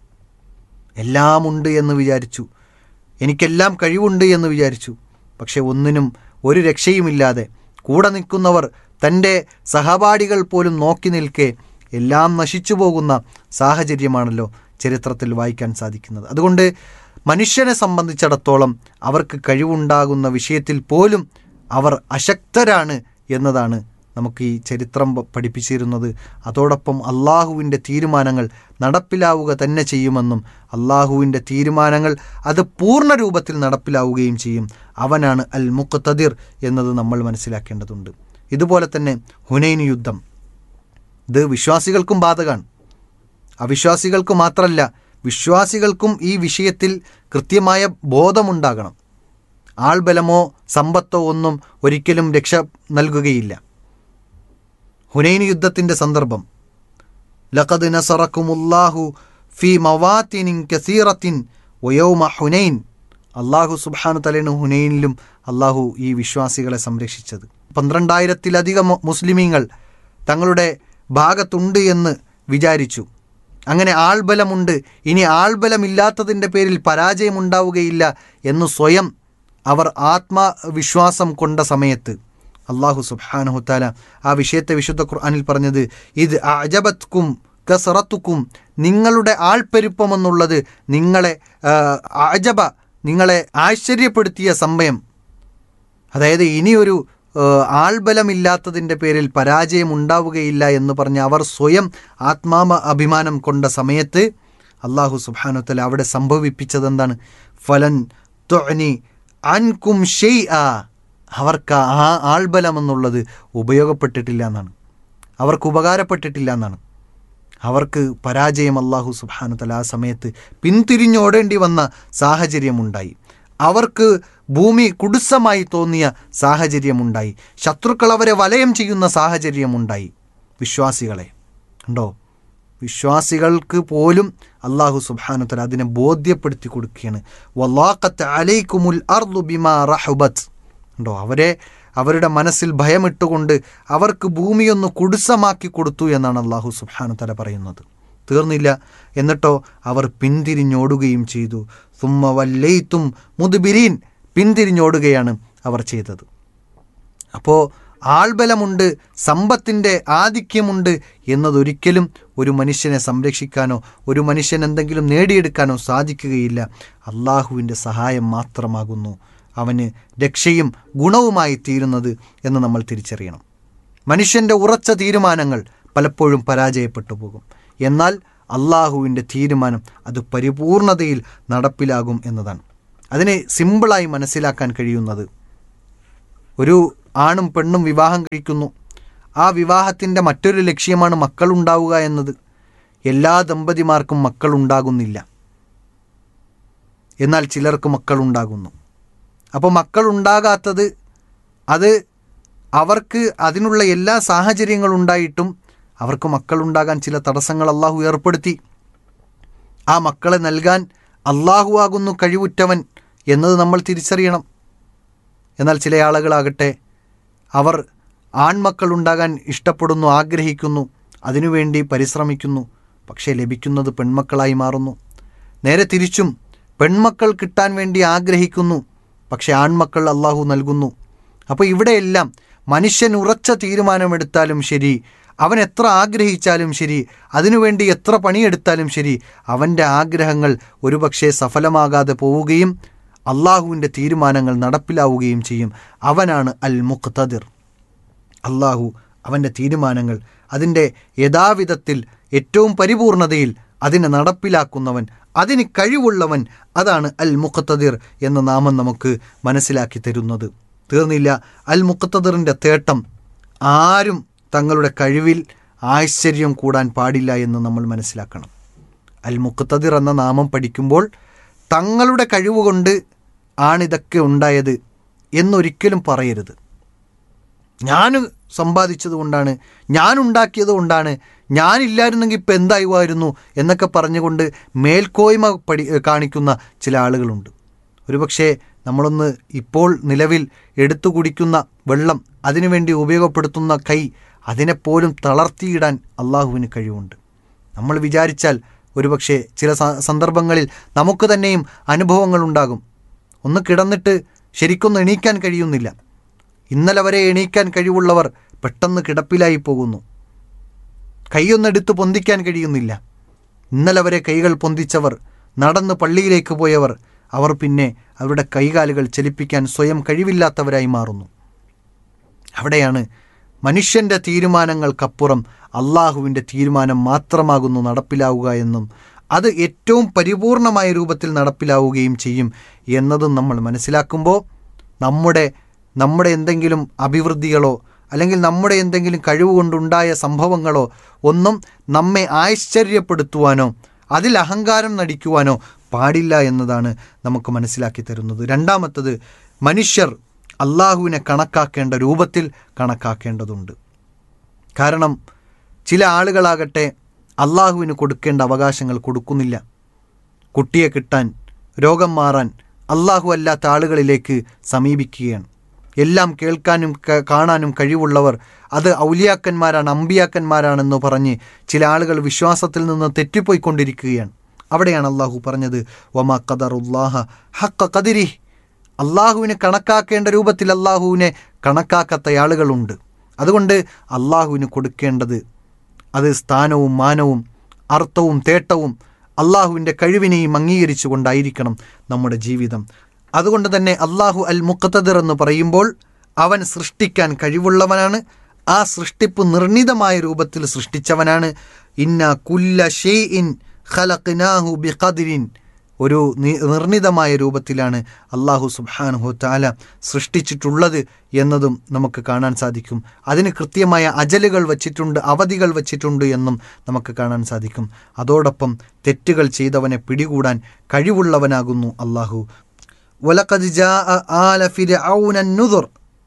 F: എല്ലാം ഉണ്ട് എന്ന് വിചാരിച്ചു എനിക്കെല്ലാം കഴിവുണ്ട് എന്ന് വിചാരിച്ചു പക്ഷെ ഒന്നിനും ഒരു രക്ഷയുമില്ലാതെ കൂടെ നിൽക്കുന്നവർ തൻ്റെ സഹപാഠികൾ പോലും നോക്കി നിൽക്കെ എല്ലാം നശിച്ചു പോകുന്ന സാഹചര്യമാണല്ലോ ചരിത്രത്തിൽ വായിക്കാൻ സാധിക്കുന്നത് അതുകൊണ്ട് മനുഷ്യനെ സംബന്ധിച്ചിടത്തോളം അവർക്ക് കഴിവുണ്ടാകുന്ന വിഷയത്തിൽ പോലും അവർ അശക്തരാണ് എന്നതാണ് നമുക്ക് ഈ ചരിത്രം പ- പഠിപ്പിച്ചിരുന്നത് അതോടൊപ്പം അള്ളാഹുവിൻ്റെ തീരുമാനങ്ങൾ നടപ്പിലാവുക തന്നെ ചെയ്യുമെന്നും അള്ളാഹുവിൻ്റെ തീരുമാനങ്ങൾ അത് പൂർണ്ണ രൂപത്തിൽ നടപ്പിലാവുകയും ചെയ്യും അവനാണ് അൽ മുഖത്തദിർ എന്നത് നമ്മൾ മനസ്സിലാക്കേണ്ടതുണ്ട് ഇതുപോലെ തന്നെ ഹുനൈൻ യുദ്ധം ഇത് വിശ്വാസികൾക്കും ബാധകമാണ് അവിശ്വാസികൾക്ക് മാത്രമല്ല വിശ്വാസികൾക്കും ഈ വിഷയത്തിൽ കൃത്യമായ ബോധമുണ്ടാകണം ആൾബലമോ സമ്പത്തോ ഒന്നും ഒരിക്കലും രക്ഷ നൽകുകയില്ല ഹുനൈൻ യുദ്ധത്തിൻ്റെ സന്ദർഭം ലഖദ് നസറക്കുമുല്ലാഹു ഫി മവാത്തിനിൻ കസീറത്തിൻ വയോമ ഹുനൈൻ അള്ളാഹു സുബ്ഹാനു തലേണ് ഹുനൈനിലും അള്ളാഹു ഈ വിശ്വാസികളെ സംരക്ഷിച്ചത് പന്ത്രണ്ടായിരത്തിലധികം മു- മുസ്ലിമീങ്ങൾ തങ്ങളുടെ ഭാഗത്തുണ്ട് എന്ന് വിചാരിച്ചു അങ്ങനെ ആൾബലമുണ്ട് ഇനി ആൾബലമില്ലാത്തതിൻ്റെ പേരിൽ പരാജയമുണ്ടാവുകയില്ല എന്ന് സ്വയം അവർ ആത്മവിശ്വാസം കൊണ്ട സമയത്ത് അള്ളാഹു സുബ്ഹാനഹുത്താല ആ വിഷയത്തെ വിശുദ്ധ ഖുർആനിൽ പറഞ്ഞത് ഇത് അജബത്ക്കും കസറത്തുക്കും നിങ്ങളുടെ ആൾപ്പെരുപ്പമെന്നുള്ളത് നിങ്ങളെ ആ, അജബ നിങ്ങളെ ആശ്ചര്യപ്പെടുത്തിയ സമയം അതായത് ഇനിയൊരു ആ, ആൾബലമില്ലാത്തതിൻ്റെ പേരിൽ പരാജയം ഉണ്ടാവുകയില്ല എന്ന് പറഞ്ഞ് അവർ സ്വയം ആത്മാമ അഭിമാനം കൊണ്ട സമയത്ത് അള്ളാഹു സുബാനുത്തല അവിടെ സംഭവിപ്പിച്ചത് എന്താണ് ഫലൻ തൊനി അൻകും ഷെയ് ആ അവർക്ക് ആ ആൾബലം എന്നുള്ളത് ഉപയോഗപ്പെട്ടിട്ടില്ല എന്നാണ് അവർക്ക് ഉപകാരപ്പെട്ടിട്ടില്ല എന്നാണ് അവർക്ക് പരാജയം അള്ളാഹു സുബാനു തല ആ സമയത്ത് പിന്തിരിഞ്ഞോടേണ്ടി വന്ന സാഹചര്യമുണ്ടായി അവർക്ക് ഭൂമി കുടുസമായി തോന്നിയ സാഹചര്യമുണ്ടായി ശത്രുക്കൾ അവരെ വലയം ചെയ്യുന്ന സാഹചര്യമുണ്ടായി വിശ്വാസികളെ ഉണ്ടോ വിശ്വാസികൾക്ക് പോലും അള്ളാഹു സുബാനു തല അതിനെ ബോധ്യപ്പെടുത്തി കൊടുക്കുകയാണ് വല്ലാഖത്ത് അലൈക്കുമുൽ അർദു ബിമാ റഹുബത്ത് ഉണ്ടോ അവരെ അവരുടെ മനസ്സിൽ ഭയമിട്ടുകൊണ്ട് അവർക്ക് ഭൂമിയൊന്ന് കുടുസമാക്കി കൊടുത്തു എന്നാണ് അള്ളാഹു സുബ്ഹാനു തല പറയുന്നത് തീർന്നില്ല എന്നിട്ടോ അവർ പിന്തിരിഞ്ഞോടുകയും ചെയ്തു സുമ്മ വല്ലയിത്തും മുതുബിരീൻ പിന്തിരിഞ്ഞോടുകയാണ് അവർ ചെയ്തത് അപ്പോൾ ആൾബലമുണ്ട് സമ്പത്തിൻ്റെ ആധിക്യമുണ്ട് എന്നതൊരിക്കലും ഒരു മനുഷ്യനെ സംരക്ഷിക്കാനോ ഒരു മനുഷ്യൻ എന്തെങ്കിലും നേടിയെടുക്കാനോ സാധിക്കുകയില്ല അള്ളാഹുവിൻ്റെ സഹായം മാത്രമാകുന്നു അവന് രക്ഷയും ഗുണവുമായി തീരുന്നത് എന്ന് നമ്മൾ തിരിച്ചറിയണം മനുഷ്യൻ്റെ ഉറച്ച തീരുമാനങ്ങൾ പലപ്പോഴും പരാജയപ്പെട്ടു പോകും എന്നാൽ അള്ളാഹുവിൻ്റെ തീരുമാനം അത് പരിപൂർണതയിൽ നടപ്പിലാകും എന്നതാണ് അതിനെ സിമ്പിളായി മനസ്സിലാക്കാൻ കഴിയുന്നത് ഒരു ആണും പെണ്ണും വിവാഹം കഴിക്കുന്നു ആ വിവാഹത്തിൻ്റെ മറ്റൊരു ലക്ഷ്യമാണ് മക്കളുണ്ടാവുക എന്നത് എല്ലാ ദമ്പതിമാർക്കും മക്കളുണ്ടാകുന്നില്ല എന്നാൽ ചിലർക്ക് മക്കളുണ്ടാകുന്നു അപ്പോൾ മക്കളുണ്ടാകാത്തത് അത് അവർക്ക് അതിനുള്ള എല്ലാ സാഹചര്യങ്ങളും ഉണ്ടായിട്ടും അവർക്ക് മക്കളുണ്ടാകാൻ ചില തടസ്സങ്ങൾ അള്ളാഹു ഏർപ്പെടുത്തി ആ മക്കളെ നൽകാൻ അള്ളാഹു ആകുന്നു കഴിവുറ്റവൻ എന്നത് നമ്മൾ തിരിച്ചറിയണം എന്നാൽ ചില ആളുകളാകട്ടെ അവർ ആൺമക്കളുണ്ടാകാൻ ഇഷ്ടപ്പെടുന്നു ആഗ്രഹിക്കുന്നു അതിനുവേണ്ടി പരിശ്രമിക്കുന്നു പക്ഷേ ലഭിക്കുന്നത് പെൺമക്കളായി മാറുന്നു നേരെ തിരിച്ചും പെൺമക്കൾ കിട്ടാൻ വേണ്ടി ആഗ്രഹിക്കുന്നു പക്ഷേ ആൺമക്കൾ അള്ളാഹു നൽകുന്നു അപ്പോൾ ഇവിടെയെല്ലാം മനുഷ്യൻ ഉറച്ച തീരുമാനമെടുത്താലും ശരി അവൻ എത്ര ആഗ്രഹിച്ചാലും ശരി അതിനുവേണ്ടി എത്ര പണിയെടുത്താലും ശരി അവൻ്റെ ആഗ്രഹങ്ങൾ ഒരുപക്ഷെ സഫലമാകാതെ പോവുകയും അള്ളാഹുവിൻ്റെ തീരുമാനങ്ങൾ നടപ്പിലാവുകയും ചെയ്യും അവനാണ് അൽ മുഖ്തദിർ അള്ളാഹു അവൻ്റെ തീരുമാനങ്ങൾ അതിൻ്റെ യഥാവിധത്തിൽ ഏറ്റവും പരിപൂർണതയിൽ അതിനെ നടപ്പിലാക്കുന്നവൻ അതിന് കഴിവുള്ളവൻ അതാണ് അൽ മുഖത്തദിർ എന്ന നാമം നമുക്ക് മനസ്സിലാക്കി തരുന്നത് തീർന്നില്ല അൽ മുഖത്തദിറിൻ്റെ തേട്ടം ആരും തങ്ങളുടെ കഴിവിൽ ആശ്ചര്യം കൂടാൻ പാടില്ല എന്ന് നമ്മൾ മനസ്സിലാക്കണം അൽ മുഖത്തദിർ എന്ന നാമം പഠിക്കുമ്പോൾ തങ്ങളുടെ കഴിവുകൊണ്ട് ആണിതൊക്കെ ഉണ്ടായത് എന്നൊരിക്കലും പറയരുത് ഞാൻ സമ്പാദിച്ചത് കൊണ്ടാണ് ഞാൻ ഉണ്ടാക്കിയത് കൊണ്ടാണ് ഞാനില്ലായിരുന്നെങ്കിൽ ഇപ്പം എന്തായുമായിരുന്നു എന്നൊക്കെ പറഞ്ഞുകൊണ്ട് മേൽക്കോയ്മ പഠി കാണിക്കുന്ന ചില ആളുകളുണ്ട് ഒരുപക്ഷെ നമ്മളൊന്ന് ഇപ്പോൾ നിലവിൽ എടുത്തു കുടിക്കുന്ന വെള്ളം അതിനുവേണ്ടി ഉപയോഗപ്പെടുത്തുന്ന കൈ അതിനെപ്പോലും തളർത്തിയിടാൻ അള്ളാഹുവിന് കഴിവുണ്ട് നമ്മൾ വിചാരിച്ചാൽ ഒരുപക്ഷെ ചില സ- സന്ദർഭങ്ങളിൽ നമുക്ക് തന്നെയും അനുഭവങ്ങൾ ഉണ്ടാകും ഒന്ന് കിടന്നിട്ട് ശരിക്കൊന്നും എണീക്കാൻ കഴിയുന്നില്ല ഇന്നലെ വരെ എണീക്കാൻ കഴിവുള്ളവർ പെട്ടെന്ന് കിടപ്പിലായി പോകുന്നു കൈയൊന്നെടുത്ത് പൊന്തിക്കാൻ കഴിയുന്നില്ല ഇന്നലെ വരെ കൈകൾ പൊന്തിച്ചവർ നടന്ന് പള്ളിയിലേക്ക് പോയവർ അവർ പിന്നെ അവരുടെ കൈകാലുകൾ ചലിപ്പിക്കാൻ സ്വയം കഴിവില്ലാത്തവരായി മാറുന്നു അവിടെയാണ് മനുഷ്യൻ്റെ തീരുമാനങ്ങൾക്കപ്പുറം അള്ളാഹുവിൻ്റെ തീരുമാനം മാത്രമാകുന്നു നടപ്പിലാവുക എന്നും അത് ഏറ്റവും പരിപൂർണമായ രൂപത്തിൽ നടപ്പിലാവുകയും ചെയ്യും എന്നതും നമ്മൾ മനസ്സിലാക്കുമ്പോൾ നമ്മുടെ നമ്മുടെ എന്തെങ്കിലും അഭിവൃദ്ധികളോ അല്ലെങ്കിൽ നമ്മുടെ എന്തെങ്കിലും കഴിവ് കൊണ്ടുണ്ടായ സംഭവങ്ങളോ ഒന്നും നമ്മെ ആശ്ചര്യപ്പെടുത്തുവാനോ അതിൽ അഹങ്കാരം നടിക്കുവാനോ പാടില്ല എന്നതാണ് നമുക്ക് മനസ്സിലാക്കി തരുന്നത് രണ്ടാമത്തത് മനുഷ്യർ അള്ളാഹുവിനെ കണക്കാക്കേണ്ട രൂപത്തിൽ കണക്കാക്കേണ്ടതുണ്ട് കാരണം ചില ആളുകളാകട്ടെ അള്ളാഹുവിന് കൊടുക്കേണ്ട അവകാശങ്ങൾ കൊടുക്കുന്നില്ല കുട്ടിയെ കിട്ടാൻ രോഗം മാറാൻ അള്ളാഹു അല്ലാത്ത ആളുകളിലേക്ക് സമീപിക്കുകയാണ് എല്ലാം കേൾക്കാനും ക- കാണാനും കഴിവുള്ളവർ അത് ഔലിയാക്കന്മാരാണ് അമ്പിയാക്കന്മാരാണെന്ന് പറഞ്ഞ് ചില ആളുകൾ വിശ്വാസത്തിൽ നിന്ന് തെറ്റിപ്പോയിക്കൊണ്ടിരിക്കുകയാണ് അവിടെയാണ് അള്ളാഹു പറഞ്ഞത് വമാ ഖദറുല്ലാഹ ഹക്ക കതിരി അള്ളാഹുവിനെ കണക്കാക്കേണ്ട രൂപത്തിൽ അള്ളാഹുവിനെ കണക്കാക്കാത്ത ആളുകളുണ്ട് അതുകൊണ്ട് അള്ളാഹുവിന് കൊടുക്കേണ്ടത് അത് സ്ഥാനവും മാനവും അർത്ഥവും തേട്ടവും അള്ളാഹുവിൻ്റെ കഴിവിനെയും അംഗീകരിച്ചുകൊണ്ടായിരിക്കണം നമ്മുടെ ജീവിതം അതുകൊണ്ട് തന്നെ അള്ളാഹു അൽ മുഖത്തദിർ എന്ന് പറയുമ്പോൾ അവൻ സൃഷ്ടിക്കാൻ കഴിവുള്ളവനാണ് ആ സൃഷ്ടിപ്പ് നിർണിതമായ രൂപത്തിൽ സൃഷ്ടിച്ചവനാണ് ഇന്ന കുല്ല ഷെയ് ഇൻ ഖലഖ്നാഹു ബിഖദിരിൻ ഒരു നി- നിർണിതമായ രൂപത്തിലാണ് അള്ളാഹു സുബ്ഹാനഹു താല സൃഷ്ടിച്ചിട്ടുള്ളത് എന്നതും നമുക്ക് കാണാൻ സാധിക്കും അതിന് കൃത്യമായ അജലുകൾ വച്ചിട്ടുണ്ട് അവധികൾ വച്ചിട്ടുണ്ട് എന്നും നമുക്ക് കാണാൻ സാധിക്കും അതോടൊപ്പം തെറ്റുകൾ ചെയ്തവനെ പിടികൂടാൻ കഴിവുള്ളവനാകുന്നു അള്ളാഹു വലഖദ് ജാഅ ആല ഫിർഔന നുദുർ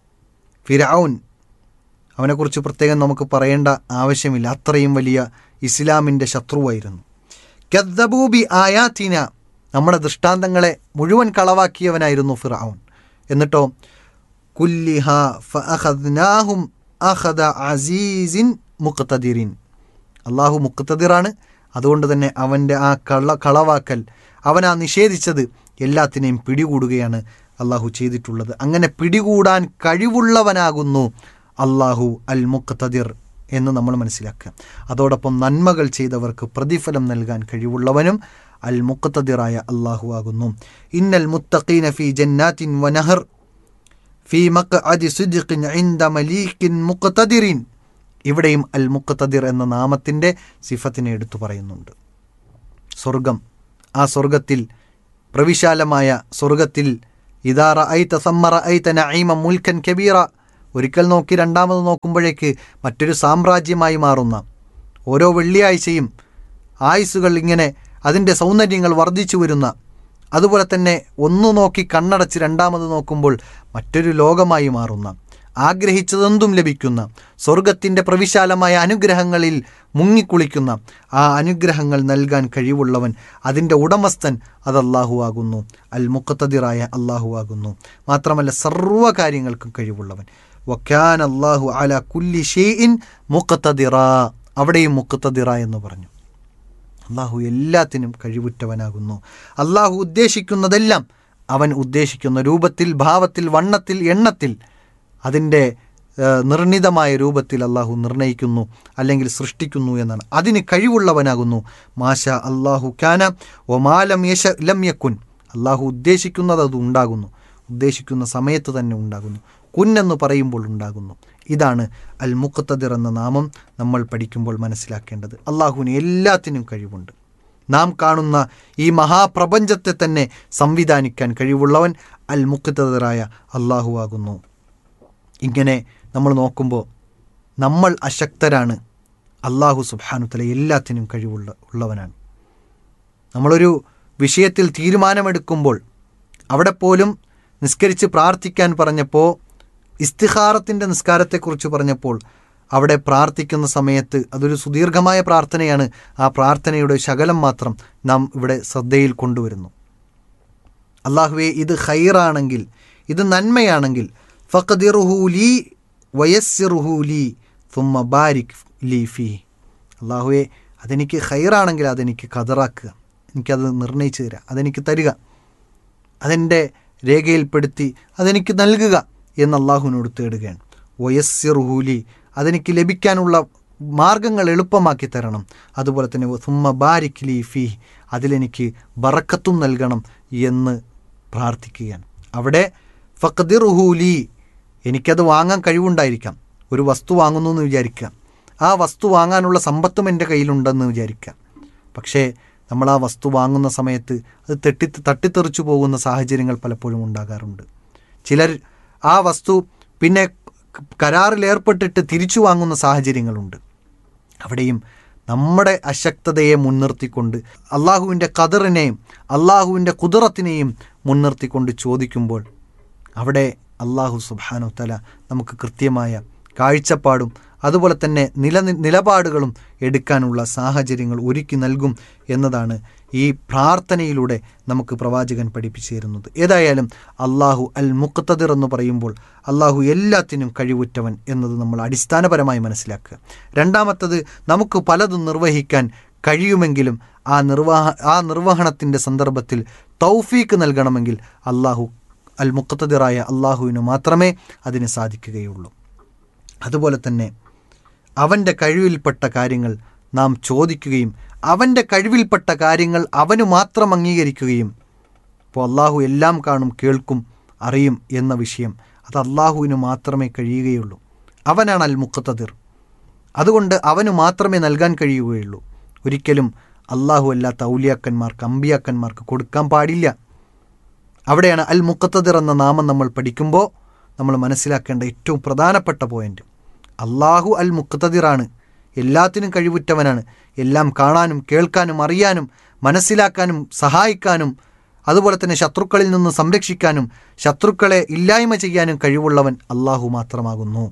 F: ഫിർഔൻ അവനെക്കുറിച്ച് പ്രത്യേകം നമുക്ക് പറയേണ്ട ആവശ്യമില്ല അത്രയും വലിയ ഇസ്ലാമിൻ്റെ ശത്രുവായിരുന്നു കദ്ദബൂബി ആയാത്തിന നമ്മുടെ ദൃഷ്ടാന്തങ്ങളെ മുഴുവൻ കളവാക്കിയവനായിരുന്നു ഫിറഔൻ എന്നിട്ടോ കുല്ലിഹ ഫഅഖദ്നാഹും അഖദ അസീസിൻ മുഖത്തദിറിൻ അള്ളാഹു മുഖത്തദിറാണ് അതുകൊണ്ട് തന്നെ അവൻ്റെ ആ കള കളവാക്കൽ അവൻ ആ നിഷേധിച്ചത് എല്ലാത്തിനെയും പിടികൂടുകയാണ് അള്ളാഹു ചെയ്തിട്ടുള്ളത് അങ്ങനെ പിടികൂടാൻ കഴിവുള്ളവനാകുന്നു അള്ളാഹു അൽ മുഖത്തദിർ എന്ന് നമ്മൾ മനസ്സിലാക്കുക അതോടൊപ്പം നന്മകൾ ചെയ്തവർക്ക് പ്രതിഫലം നൽകാൻ കഴിവുള്ളവനും അൽ മുഖത്തദിറായ അള്ളാഹു ആകുന്നു ഇന്നൽ മുത്തഖീന ഫി ജന്നാത്തിൻ വനഹർ ഫി മഖ്അദി സിദ്ഖിൻ ഇൻദ മലീക്കിൻ മുഖത്തദിറിൻ ഇവിടെയും അൽ മുഖത്തദിർ എന്ന നാമത്തിൻ്റെ സിഫത്തിനെ എടുത്തു പറയുന്നുണ്ട് സ്വർഗം ആ സ്വർഗത്തിൽ പ്രവിശാലമായ സ്വർഗത്തിൽ ഇതാറ ഐത്ത സമ്മറ ഐത്ത നഈമ മുൽക്കൻ കബീറ ഒരിക്കൽ നോക്കി രണ്ടാമത് നോക്കുമ്പോഴേക്ക് മറ്റൊരു സാമ്രാജ്യമായി മാറുന്ന ഓരോ വെള്ളിയാഴ്ചയും ആയുസ്സുകൾ ഇങ്ങനെ അതിൻ്റെ സൗന്ദര്യങ്ങൾ വർദ്ധിച്ചു വരുന്ന അതുപോലെ തന്നെ ഒന്ന് നോക്കി കണ്ണടച്ച് രണ്ടാമത് നോക്കുമ്പോൾ മറ്റൊരു ലോകമായി മാറുന്ന ആഗ്രഹിച്ചതെന്തും ലഭിക്കുന്ന സ്വർഗത്തിൻ്റെ പ്രവിശാലമായ അനുഗ്രഹങ്ങളിൽ മുങ്ങിക്കുളിക്കുന്ന ആ അനുഗ്രഹങ്ങൾ നൽകാൻ കഴിവുള്ളവൻ അതിൻ്റെ ഉടമസ്ഥൻ അത് അള്ളാഹു ആകുന്നു അൽ മുക്കത്തതിറായ അള്ളാഹു ആകുന്നു മാത്രമല്ല സർവ്വ കാര്യങ്ങൾക്കും കഴിവുള്ളവൻ വക്കാൻ അള്ളാഹു അല കുല്ലി ഷെയ്ഇൻ മുക്കത്തതിറ അവിടെയും മുക്കത്തതിറ എന്ന് പറഞ്ഞു അള്ളാഹു എല്ലാത്തിനും കഴിവുറ്റവനാകുന്നു അള്ളാഹു ഉദ്ദേശിക്കുന്നതെല്ലാം അവൻ ഉദ്ദേശിക്കുന്ന രൂപത്തിൽ ഭാവത്തിൽ വണ്ണത്തിൽ എണ്ണത്തിൽ അതിൻ്റെ ഏഹ്, നിർണിതമായ രൂപത്തിൽ അള്ളാഹു നിർണയിക്കുന്നു അല്ലെങ്കിൽ സൃഷ്ടിക്കുന്നു എന്നാണ് അതിന് കഴിവുള്ളവനാകുന്നു മാഷ അള്ളാഹു ഖാന ഒമാലം യശ ലം യക്കുൻ അള്ളാഹു ഉദ്ദേശിക്കുന്നത് അത് ഉണ്ടാകുന്നു ഉദ്ദേശിക്കുന്ന സമയത്ത് തന്നെ ഉണ്ടാകുന്നു കുന്നെന്ന് പറയുമ്പോൾ ഉണ്ടാകുന്നു ഇതാണ് അൽ മുഖത്തദിർ എന്ന നാമം നമ്മൾ പഠിക്കുമ്പോൾ മനസ്സിലാക്കേണ്ടത് അള്ളാഹുവിന് എല്ലാത്തിനും കഴിവുണ്ട് നാം കാണുന്ന ഈ മഹാപ്രപഞ്ചത്തെ തന്നെ സംവിധാനിക്കാൻ കഴിവുള്ളവൻ അൽ മുഖത്തദിറായ അള്ളാഹു ആകുന്നു ഇങ്ങനെ നമ്മൾ നോക്കുമ്പോൾ നമ്മൾ അശക്തരാണ് അള്ളാഹു സുബാനുത്തല എല്ലാത്തിനും കഴിവുള്ള ഉള്ളവനാണ് നമ്മളൊരു വിഷയത്തിൽ തീരുമാനമെടുക്കുമ്പോൾ അവിടെ പോലും നിസ്കരിച്ച് പ്രാർത്ഥിക്കാൻ പറഞ്ഞപ്പോൾ ഇസ്തിഹാറത്തിൻ്റെ നിസ്കാരത്തെക്കുറിച്ച് പറഞ്ഞപ്പോൾ അവിടെ പ്രാർത്ഥിക്കുന്ന സമയത്ത് അതൊരു സുദീർഘമായ പ്രാർത്ഥനയാണ് ആ പ്രാർത്ഥനയുടെ ശകലം മാത്രം നാം ഇവിടെ ശ്രദ്ധയിൽ കൊണ്ടുവരുന്നു അള്ളാഹുവെ ഇത് ഖൈറാണെങ്കിൽ ഇത് നന്മയാണെങ്കിൽ ഫഖദിറുഹൂലി വയസ്സിറുഹൂലി തുമ്മ ബാരിക് ലീ ഫി അള്ളാഹുവെ അതെനിക്ക് ഖൈറാണെങ്കിൽ അതെനിക്ക് കതറാക്കുക എനിക്കത് നിർണയിച്ചു തരിക അതെനിക്ക് തരിക അതെൻ്റെ രേഖയിൽപ്പെടുത്തി അതെനിക്ക് നൽകുക എന്ന് അള്ളാഹുവിനോട് തേടുകയാണ് വയസ്സിറുഹൂലി അതെനിക്ക് ലഭിക്കാനുള്ള മാർഗങ്ങൾ എളുപ്പമാക്കി തരണം അതുപോലെ തന്നെ സുമ്മ ബാരിക് ലീ ഫി അതിലെനിക്ക് ബറക്കത്തും നൽകണം എന്ന് പ്രാർത്ഥിക്കുകയാണ് അവിടെ ഫഖദിറുഹൂലി എനിക്കത് വാങ്ങാൻ കഴിവുണ്ടായിരിക്കാം ഒരു വസ്തു വാങ്ങുന്നു എന്ന് വിചാരിക്കുക ആ വസ്തു വാങ്ങാനുള്ള സമ്പത്തും എൻ്റെ കയ്യിലുണ്ടെന്ന് വിചാരിക്കാം പക്ഷേ നമ്മൾ ആ വസ്തു വാങ്ങുന്ന സമയത്ത് അത് തെട്ടി തട്ടിത്തെറിച്ചു പോകുന്ന സാഹചര്യങ്ങൾ പലപ്പോഴും ഉണ്ടാകാറുണ്ട് ചിലർ ആ വസ്തു പിന്നെ കരാറിൽ ഏർപ്പെട്ടിട്ട് തിരിച്ചു വാങ്ങുന്ന സാഹചര്യങ്ങളുണ്ട് അവിടെയും നമ്മുടെ അശക്തതയെ മുൻനിർത്തിക്കൊണ്ട് അള്ളാഹുവിൻ്റെ കതിറിനെയും അള്ളാഹുവിൻ്റെ കുതിറത്തിനെയും മുൻനിർത്തിക്കൊണ്ട് ചോദിക്കുമ്പോൾ അവിടെ അള്ളാഹു സുബാനു തല നമുക്ക് കൃത്യമായ കാഴ്ചപ്പാടും അതുപോലെ തന്നെ നില നിലപാടുകളും എടുക്കാനുള്ള സാഹചര്യങ്ങൾ ഒരുക്കി നൽകും എന്നതാണ് ഈ പ്രാർത്ഥനയിലൂടെ നമുക്ക് പ്രവാചകൻ പഠിപ്പിച്ചു തരുന്നത് ഏതായാലും അള്ളാഹു അൽ മുക്തദിർ എന്ന് പറയുമ്പോൾ അള്ളാഹു എല്ലാത്തിനും കഴിവുറ്റവൻ എന്നത് നമ്മൾ അടിസ്ഥാനപരമായി മനസ്സിലാക്കുക രണ്ടാമത്തത് നമുക്ക് പലതും നിർവഹിക്കാൻ കഴിയുമെങ്കിലും ആ നിർവാഹ ആ നിർവഹണത്തിൻ്റെ സന്ദർഭത്തിൽ തൗഫീക്ക് നൽകണമെങ്കിൽ അള്ളാഹു അൽ മുക്തദിറായ അള്ളാഹുവിന് മാത്രമേ അതിന് സാധിക്കുകയുള്ളൂ അതുപോലെ തന്നെ അവൻ്റെ കഴിവിൽപ്പെട്ട കാര്യങ്ങൾ നാം ചോദിക്കുകയും അവൻ്റെ കഴിവിൽപ്പെട്ട കാര്യങ്ങൾ അവന് മാത്രം അംഗീകരിക്കുകയും ഇപ്പോൾ അള്ളാഹു എല്ലാം കാണും കേൾക്കും അറിയും എന്ന വിഷയം അത് അള്ളാഹുവിന് മാത്രമേ കഴിയുകയുള്ളൂ അവനാണ് അൽ മുഖത്തതിർ അതുകൊണ്ട് അവന് മാത്രമേ നൽകാൻ കഴിയുകയുള്ളൂ ഒരിക്കലും അള്ളാഹു അല്ലാത്ത ഔലിയാക്കന്മാർക്ക് അമ്പിയാക്കന്മാർക്ക് കൊടുക്കാൻ പാടില്ല അവിടെയാണ് അൽ മുഖത്തതിർ എന്ന നാമം നമ്മൾ പഠിക്കുമ്പോൾ നമ്മൾ മനസ്സിലാക്കേണ്ട ഏറ്റവും പ്രധാനപ്പെട്ട പോയിന്റ് അള്ളാഹു അൽ മുഖത്തതിറാണ് എല്ലാത്തിനും കഴിവുറ്റവനാണ് എല്ലാം കാണാനും കേൾക്കാനും അറിയാനും മനസ്സിലാക്കാനും സഹായിക്കാനും അതുപോലെ തന്നെ ശത്രുക്കളിൽ നിന്ന് സംരക്ഷിക്കാനും ശത്രുക്കളെ ഇല്ലായ്മ ചെയ്യാനും കഴിവുള്ളവൻ അള്ളാഹു മാത്രമാകുന്നു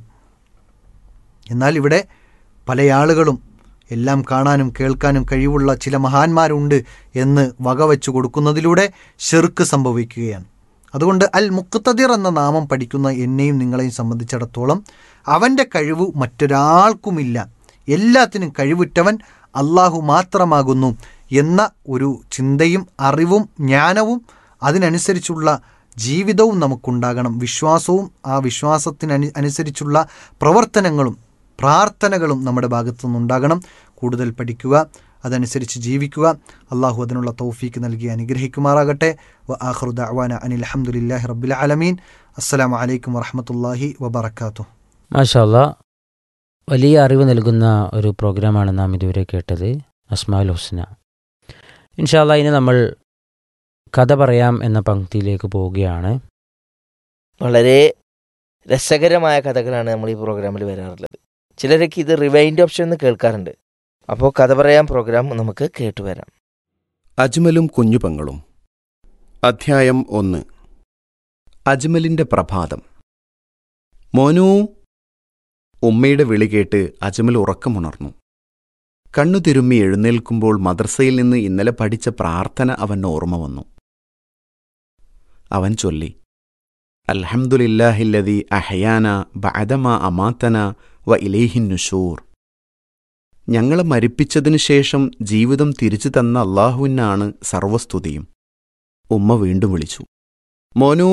F: എന്നാൽ ഇവിടെ പല ആളുകളും എല്ലാം കാണാനും കേൾക്കാനും കഴിവുള്ള ചില മഹാന്മാരുണ്ട് എന്ന് വകവെച്ചു കൊടുക്കുന്നതിലൂടെ ഷെർക്ക് സംഭവിക്കുകയാണ് അതുകൊണ്ട് അൽ മുക്തദിർ എന്ന നാമം പഠിക്കുന്ന എന്നെയും നിങ്ങളെയും സംബന്ധിച്ചിടത്തോളം അവൻ്റെ കഴിവ് മറ്റൊരാൾക്കുമില്ല എല്ലാത്തിനും കഴിവുറ്റവൻ അള്ളാഹു മാത്രമാകുന്നു എന്ന ഒരു ചിന്തയും അറിവും ജ്ഞാനവും അതിനനുസരിച്ചുള്ള ജീവിതവും നമുക്കുണ്ടാകണം വിശ്വാസവും ആ വിശ്വാസത്തിനനു അനുസരിച്ചുള്ള പ്രവർത്തനങ്ങളും പ്രാർത്ഥനകളും നമ്മുടെ ഭാഗത്തു നിന്നുണ്ടാകണം കൂടുതൽ പഠിക്കുക അതനുസരിച്ച് ജീവിക്കുക അള്ളാഹു അതിനുള്ള തൗഫീക്ക് നൽകി അനുഗ്രഹിക്കുമാറാകട്ടെ വ ആഖിറു ദഅവാന അനിൽ അൽഹംദുലില്ലാഹി റബ്ബിൽ ആലമീൻ അസ്സലാമു അലൈക്കും വറഹ്മത്തുള്ളാഹി വബറകാതുഹു
B: മാഷാല്ല വലിയ അറിവ് നൽകുന്ന ഒരു പ്രോഗ്രാമാണ് നാം ഇതുവരെ കേട്ടത് അസ്മാൽ ഹുസ്ന ഇൻഷാല്ല ഇനി നമ്മൾ കഥ പറയാം എന്ന പങ്ക്തിയിലേക്ക് പോവുകയാണ്
E: വളരെ രസകരമായ കഥകളാണ് നമ്മൾ ഈ പ്രോഗ്രാമിൽ വരാറുള്ളത് ചിലരൊക്കെ ഇത് റിവൈൻഡ് ഓപ്ഷൻ എന്ന് കേൾക്കാറുണ്ട് അപ്പോൾ കഥ പറയാൻ പ്രോഗ്രാം നമുക്ക് കേട്ടുവരാം
G: അജ്മലും കുഞ്ഞുപെങ്ങളും അധ്യായം ഒന്ന് അജ്മലിന്റെ പ്രഭാതം മോനു ഉമ്മയുടെ വിളി കേട്ട് അജ്മൽ ഉറക്കമുണർന്നു കണ്ണു തിരുമ്മി എഴുന്നേൽക്കുമ്പോൾ മദ്രസയിൽ നിന്ന് ഇന്നലെ പഠിച്ച പ്രാർത്ഥന അവൻ ഓർമ്മ വന്നു അവൻ ചൊല്ലി അൽഹംദുലില്ലാഹില്ലതി അഹയാന ബഅദമ അമാത്തന വ ഇലേഹിൻ നുഷൂർ ഞങ്ങളെ മരിപ്പിച്ചതിനു ശേഷം ജീവിതം തിരിച്ചു തന്ന അള്ളാഹുവിനാണ് സർവസ്തുതിയും ഉമ്മ വീണ്ടും വിളിച്ചു മോനൂ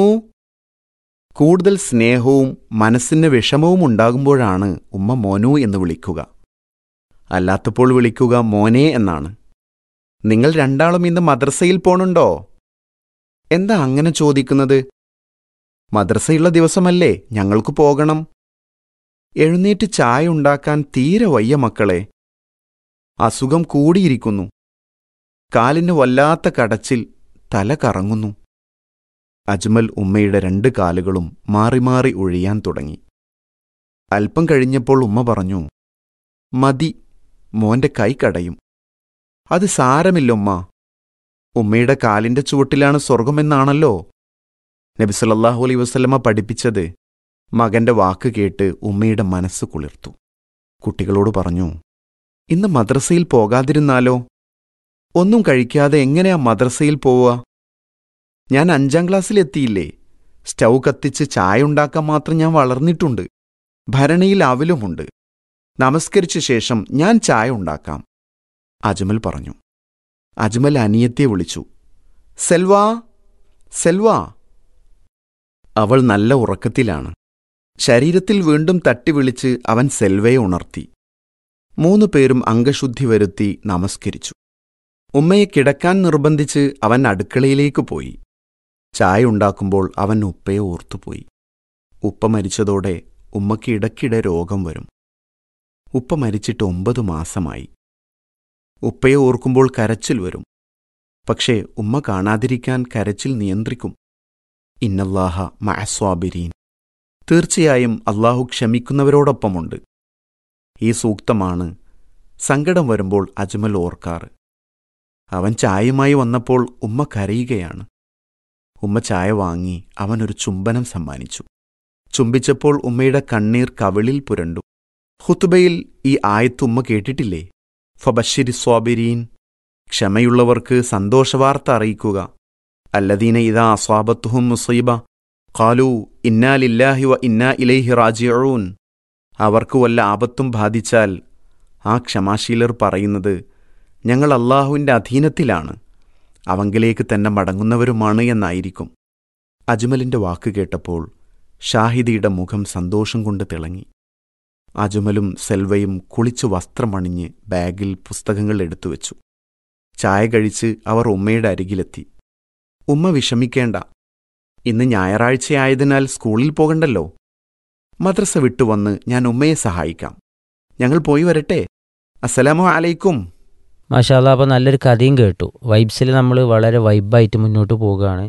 G: കൂടുതൽ സ്നേഹവും മനസ്സിന് വിഷമവും ഉണ്ടാകുമ്പോഴാണ് ഉമ്മ മോനു എന്ന് വിളിക്കുക അല്ലാത്തപ്പോൾ വിളിക്കുക മോനെ എന്നാണ് നിങ്ങൾ രണ്ടാളും ഇന്ന് മദ്രസയിൽ പോണുണ്ടോ എന്താ അങ്ങനെ ചോദിക്കുന്നത് മദ്രസയുള്ള ദിവസമല്ലേ ഞങ്ങൾക്ക് പോകണം എഴുന്നേറ്റ് ചായ ഉണ്ടാക്കാൻ തീരെ വയ്യ മക്കളെ അസുഖം കൂടിയിരിക്കുന്നു കാലിന് വല്ലാത്ത കടച്ചിൽ തല കറങ്ങുന്നു അജ്മൽ ഉമ്മയുടെ രണ്ട് കാലുകളും മാറി മാറി ഒഴിയാൻ തുടങ്ങി അല്പം കഴിഞ്ഞപ്പോൾ ഉമ്മ പറഞ്ഞു മതി മോന്റെ കൈ കടയും അത് സാരമില്ലൊമ്മ ഉമ്മയുടെ കാലിന്റെ ചുവട്ടിലാണ് സ്വർഗമെന്നാണല്ലോ നബിസലല്ലാഹു അലൈ വസ്ലമ പഠിപ്പിച്ചത് മകന്റെ വാക്ക് കേട്ട് ഉമ്മയുടെ മനസ്സ് കുളിർത്തു കുട്ടികളോട് പറഞ്ഞു ഇന്ന് മദ്രസയിൽ പോകാതിരുന്നാലോ ഒന്നും കഴിക്കാതെ എങ്ങനെയാ മദ്രസയിൽ പോവുക ഞാൻ അഞ്ചാം ക്ലാസ്സിലെത്തിയില്ലേ സ്റ്റൗ കത്തിച്ച് ചായ ഉണ്ടാക്കാൻ മാത്രം ഞാൻ വളർന്നിട്ടുണ്ട് ഭരണിയിൽ അവലുമുണ്ട് നമസ്കരിച്ച ശേഷം ഞാൻ ചായ ഉണ്ടാക്കാം അജ്മൽ പറഞ്ഞു അജ്മൽ അനിയത്തെ വിളിച്ചു സെൽവാ സെൽവാ അവൾ നല്ല ഉറക്കത്തിലാണ് ശരീരത്തിൽ വീണ്ടും തട്ടി വിളിച്ച് അവൻ സെൽവയെ ഉണർത്തി മൂന്നു പേരും അംഗശുദ്ധി വരുത്തി നമസ്കരിച്ചു ഉമ്മയെ കിടക്കാൻ നിർബന്ധിച്ച് അവൻ അടുക്കളയിലേക്ക് പോയി ചായ ഉണ്ടാക്കുമ്പോൾ അവൻ ഉപ്പയെ ഓർത്തുപോയി ഉപ്പ മരിച്ചതോടെ ഉമ്മയ്ക്ക് ഇടയ്ക്കിടെ രോഗം വരും ഉപ്പ മരിച്ചിട്ട് ഒമ്പത് മാസമായി ഉപ്പയെ ഓർക്കുമ്പോൾ കരച്ചിൽ വരും പക്ഷേ ഉമ്മ കാണാതിരിക്കാൻ കരച്ചിൽ നിയന്ത്രിക്കും ഇന്നല്ലാഹ മഅസ്വാബിരീൻ തീർച്ചയായും അള്ളാഹു ക്ഷമിക്കുന്നവരോടൊപ്പമുണ്ട് ഈ സൂക്തമാണ് സങ്കടം വരുമ്പോൾ അജ്മൽ ഓർക്കാറ് അവൻ ചായയുമായി വന്നപ്പോൾ ഉമ്മ കരയുകയാണ് ഉമ്മ ചായ വാങ്ങി അവനൊരു ചുംബനം സമ്മാനിച്ചു ചുംബിച്ചപ്പോൾ ഉമ്മയുടെ കണ്ണീർ കവിളിൽ പുരണ്ടു ഹുത്തുബയിൽ ഈ ആയത്ത് ഉമ്മ കേട്ടിട്ടില്ലേ ഫബഷിരി സ്വാബിരീൻ ക്ഷമയുള്ളവർക്ക് സന്തോഷവാർത്ത അറിയിക്കുക അല്ലദീന ഇതാ അസ്വാബത്തുഹും മുസൈബ ഖാലു ഇന്നാ ലില്ലാഹി വ ഇന്നാ ഇലൈഹി റാജിഊൻ അവർക്ക് വല്ല ആപത്തും ബാധിച്ചാൽ ആ ക്ഷമാശീലർ പറയുന്നത് ഞങ്ങൾ അള്ളാഹുവിൻ്റെ അധീനത്തിലാണ് അവങ്കിലേക്ക് തന്നെ മടങ്ങുന്നവരുമാണ് എന്നായിരിക്കും അജ്മലിന്റെ വാക്ക് കേട്ടപ്പോൾ ഷാഹിദിയുടെ മുഖം സന്തോഷം കൊണ്ട് തിളങ്ങി അജ്മലും സെൽവയും കുളിച്ചു വസ്ത്രമണിഞ്ഞ് ബാഗിൽ പുസ്തകങ്ങൾ എടുത്തുവെച്ചു ചായ കഴിച്ച് അവർ ഉമ്മയുടെ അരികിലെത്തി ഉമ്മ വിഷമിക്കേണ്ട ഇന്ന് ഞായറാഴ്ചയായതിനാൽ സ്കൂളിൽ പോകണ്ടല്ലോ മദ്രസ വിട്ടുവന്ന് ഞാൻ ഉമ്മയെ സഹായിക്കാം ഞങ്ങൾ പോയി വരട്ടെ അസ്സലാമു അലൈക്കും
B: മാഷാല്ല അപ്പോൾ നല്ലൊരു കഥയും കേട്ടു വൈബ്സിൽ നമ്മൾ വളരെ വൈബായിട്ട് മുന്നോട്ട് പോവുകയാണ്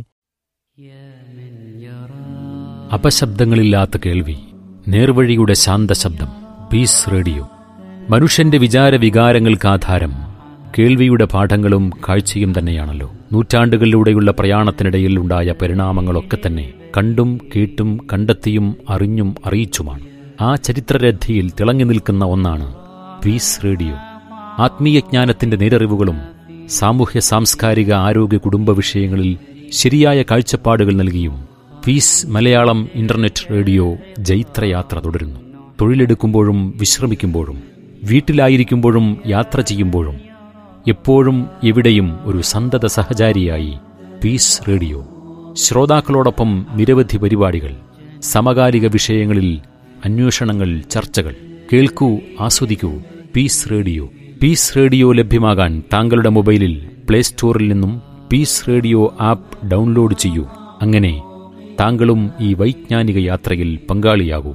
C: അപശബ്ദങ്ങളില്ലാത്ത കേൾവി നേർവഴിയുടെ ശാന്തശബ്ദം പീസ് റേഡിയോ മനുഷ്യന്റെ വിചാര വികാരങ്ങൾക്ക് ആധാരം കേൾവിയുടെ പാഠങ്ങളും കാഴ്ചയും തന്നെയാണല്ലോ നൂറ്റാണ്ടുകളിലൂടെയുള്ള പ്രയാണത്തിനിടയിൽ ഉണ്ടായ പരിണാമങ്ങളൊക്കെ തന്നെ കണ്ടും കേട്ടും കണ്ടെത്തിയും അറിഞ്ഞും അറിയിച്ചുമാണ് ആ ചരിത്രരഥിയിൽ തിളങ്ങി നിൽക്കുന്ന ഒന്നാണ് പീസ് റേഡിയോ ആത്മീയജ്ഞാനത്തിന്റെ നേരറിവുകളും സാമൂഹ്യ സാംസ്കാരിക ആരോഗ്യ കുടുംബ വിഷയങ്ങളിൽ ശരിയായ കാഴ്ചപ്പാടുകൾ നൽകിയും പീസ് മലയാളം ഇന്റർനെറ്റ് റേഡിയോ ജൈത്രയാത്ര തുടരുന്നു തൊഴിലെടുക്കുമ്പോഴും വിശ്രമിക്കുമ്പോഴും വീട്ടിലായിരിക്കുമ്പോഴും യാത്ര ചെയ്യുമ്പോഴും എപ്പോഴും എവിടെയും ഒരു സന്തത സഹചാരിയായി പീസ് റേഡിയോ ശ്രോതാക്കളോടൊപ്പം നിരവധി പരിപാടികൾ സമകാലിക വിഷയങ്ങളിൽ അന്വേഷണങ്ങൾ ചർച്ചകൾ കേൾക്കൂ ആസ്വദിക്കൂ പീസ് റേഡിയോ പീസ് റേഡിയോ ലഭ്യമാകാൻ താങ്കളുടെ മൊബൈലിൽ പ്ലേ സ്റ്റോറിൽ നിന്നും പീസ് റേഡിയോ ആപ്പ് ഡൗൺലോഡ് ചെയ്യൂ അങ്ങനെ താങ്കളും ഈ വൈജ്ഞാനിക യാത്രയിൽ പങ്കാളിയാകൂ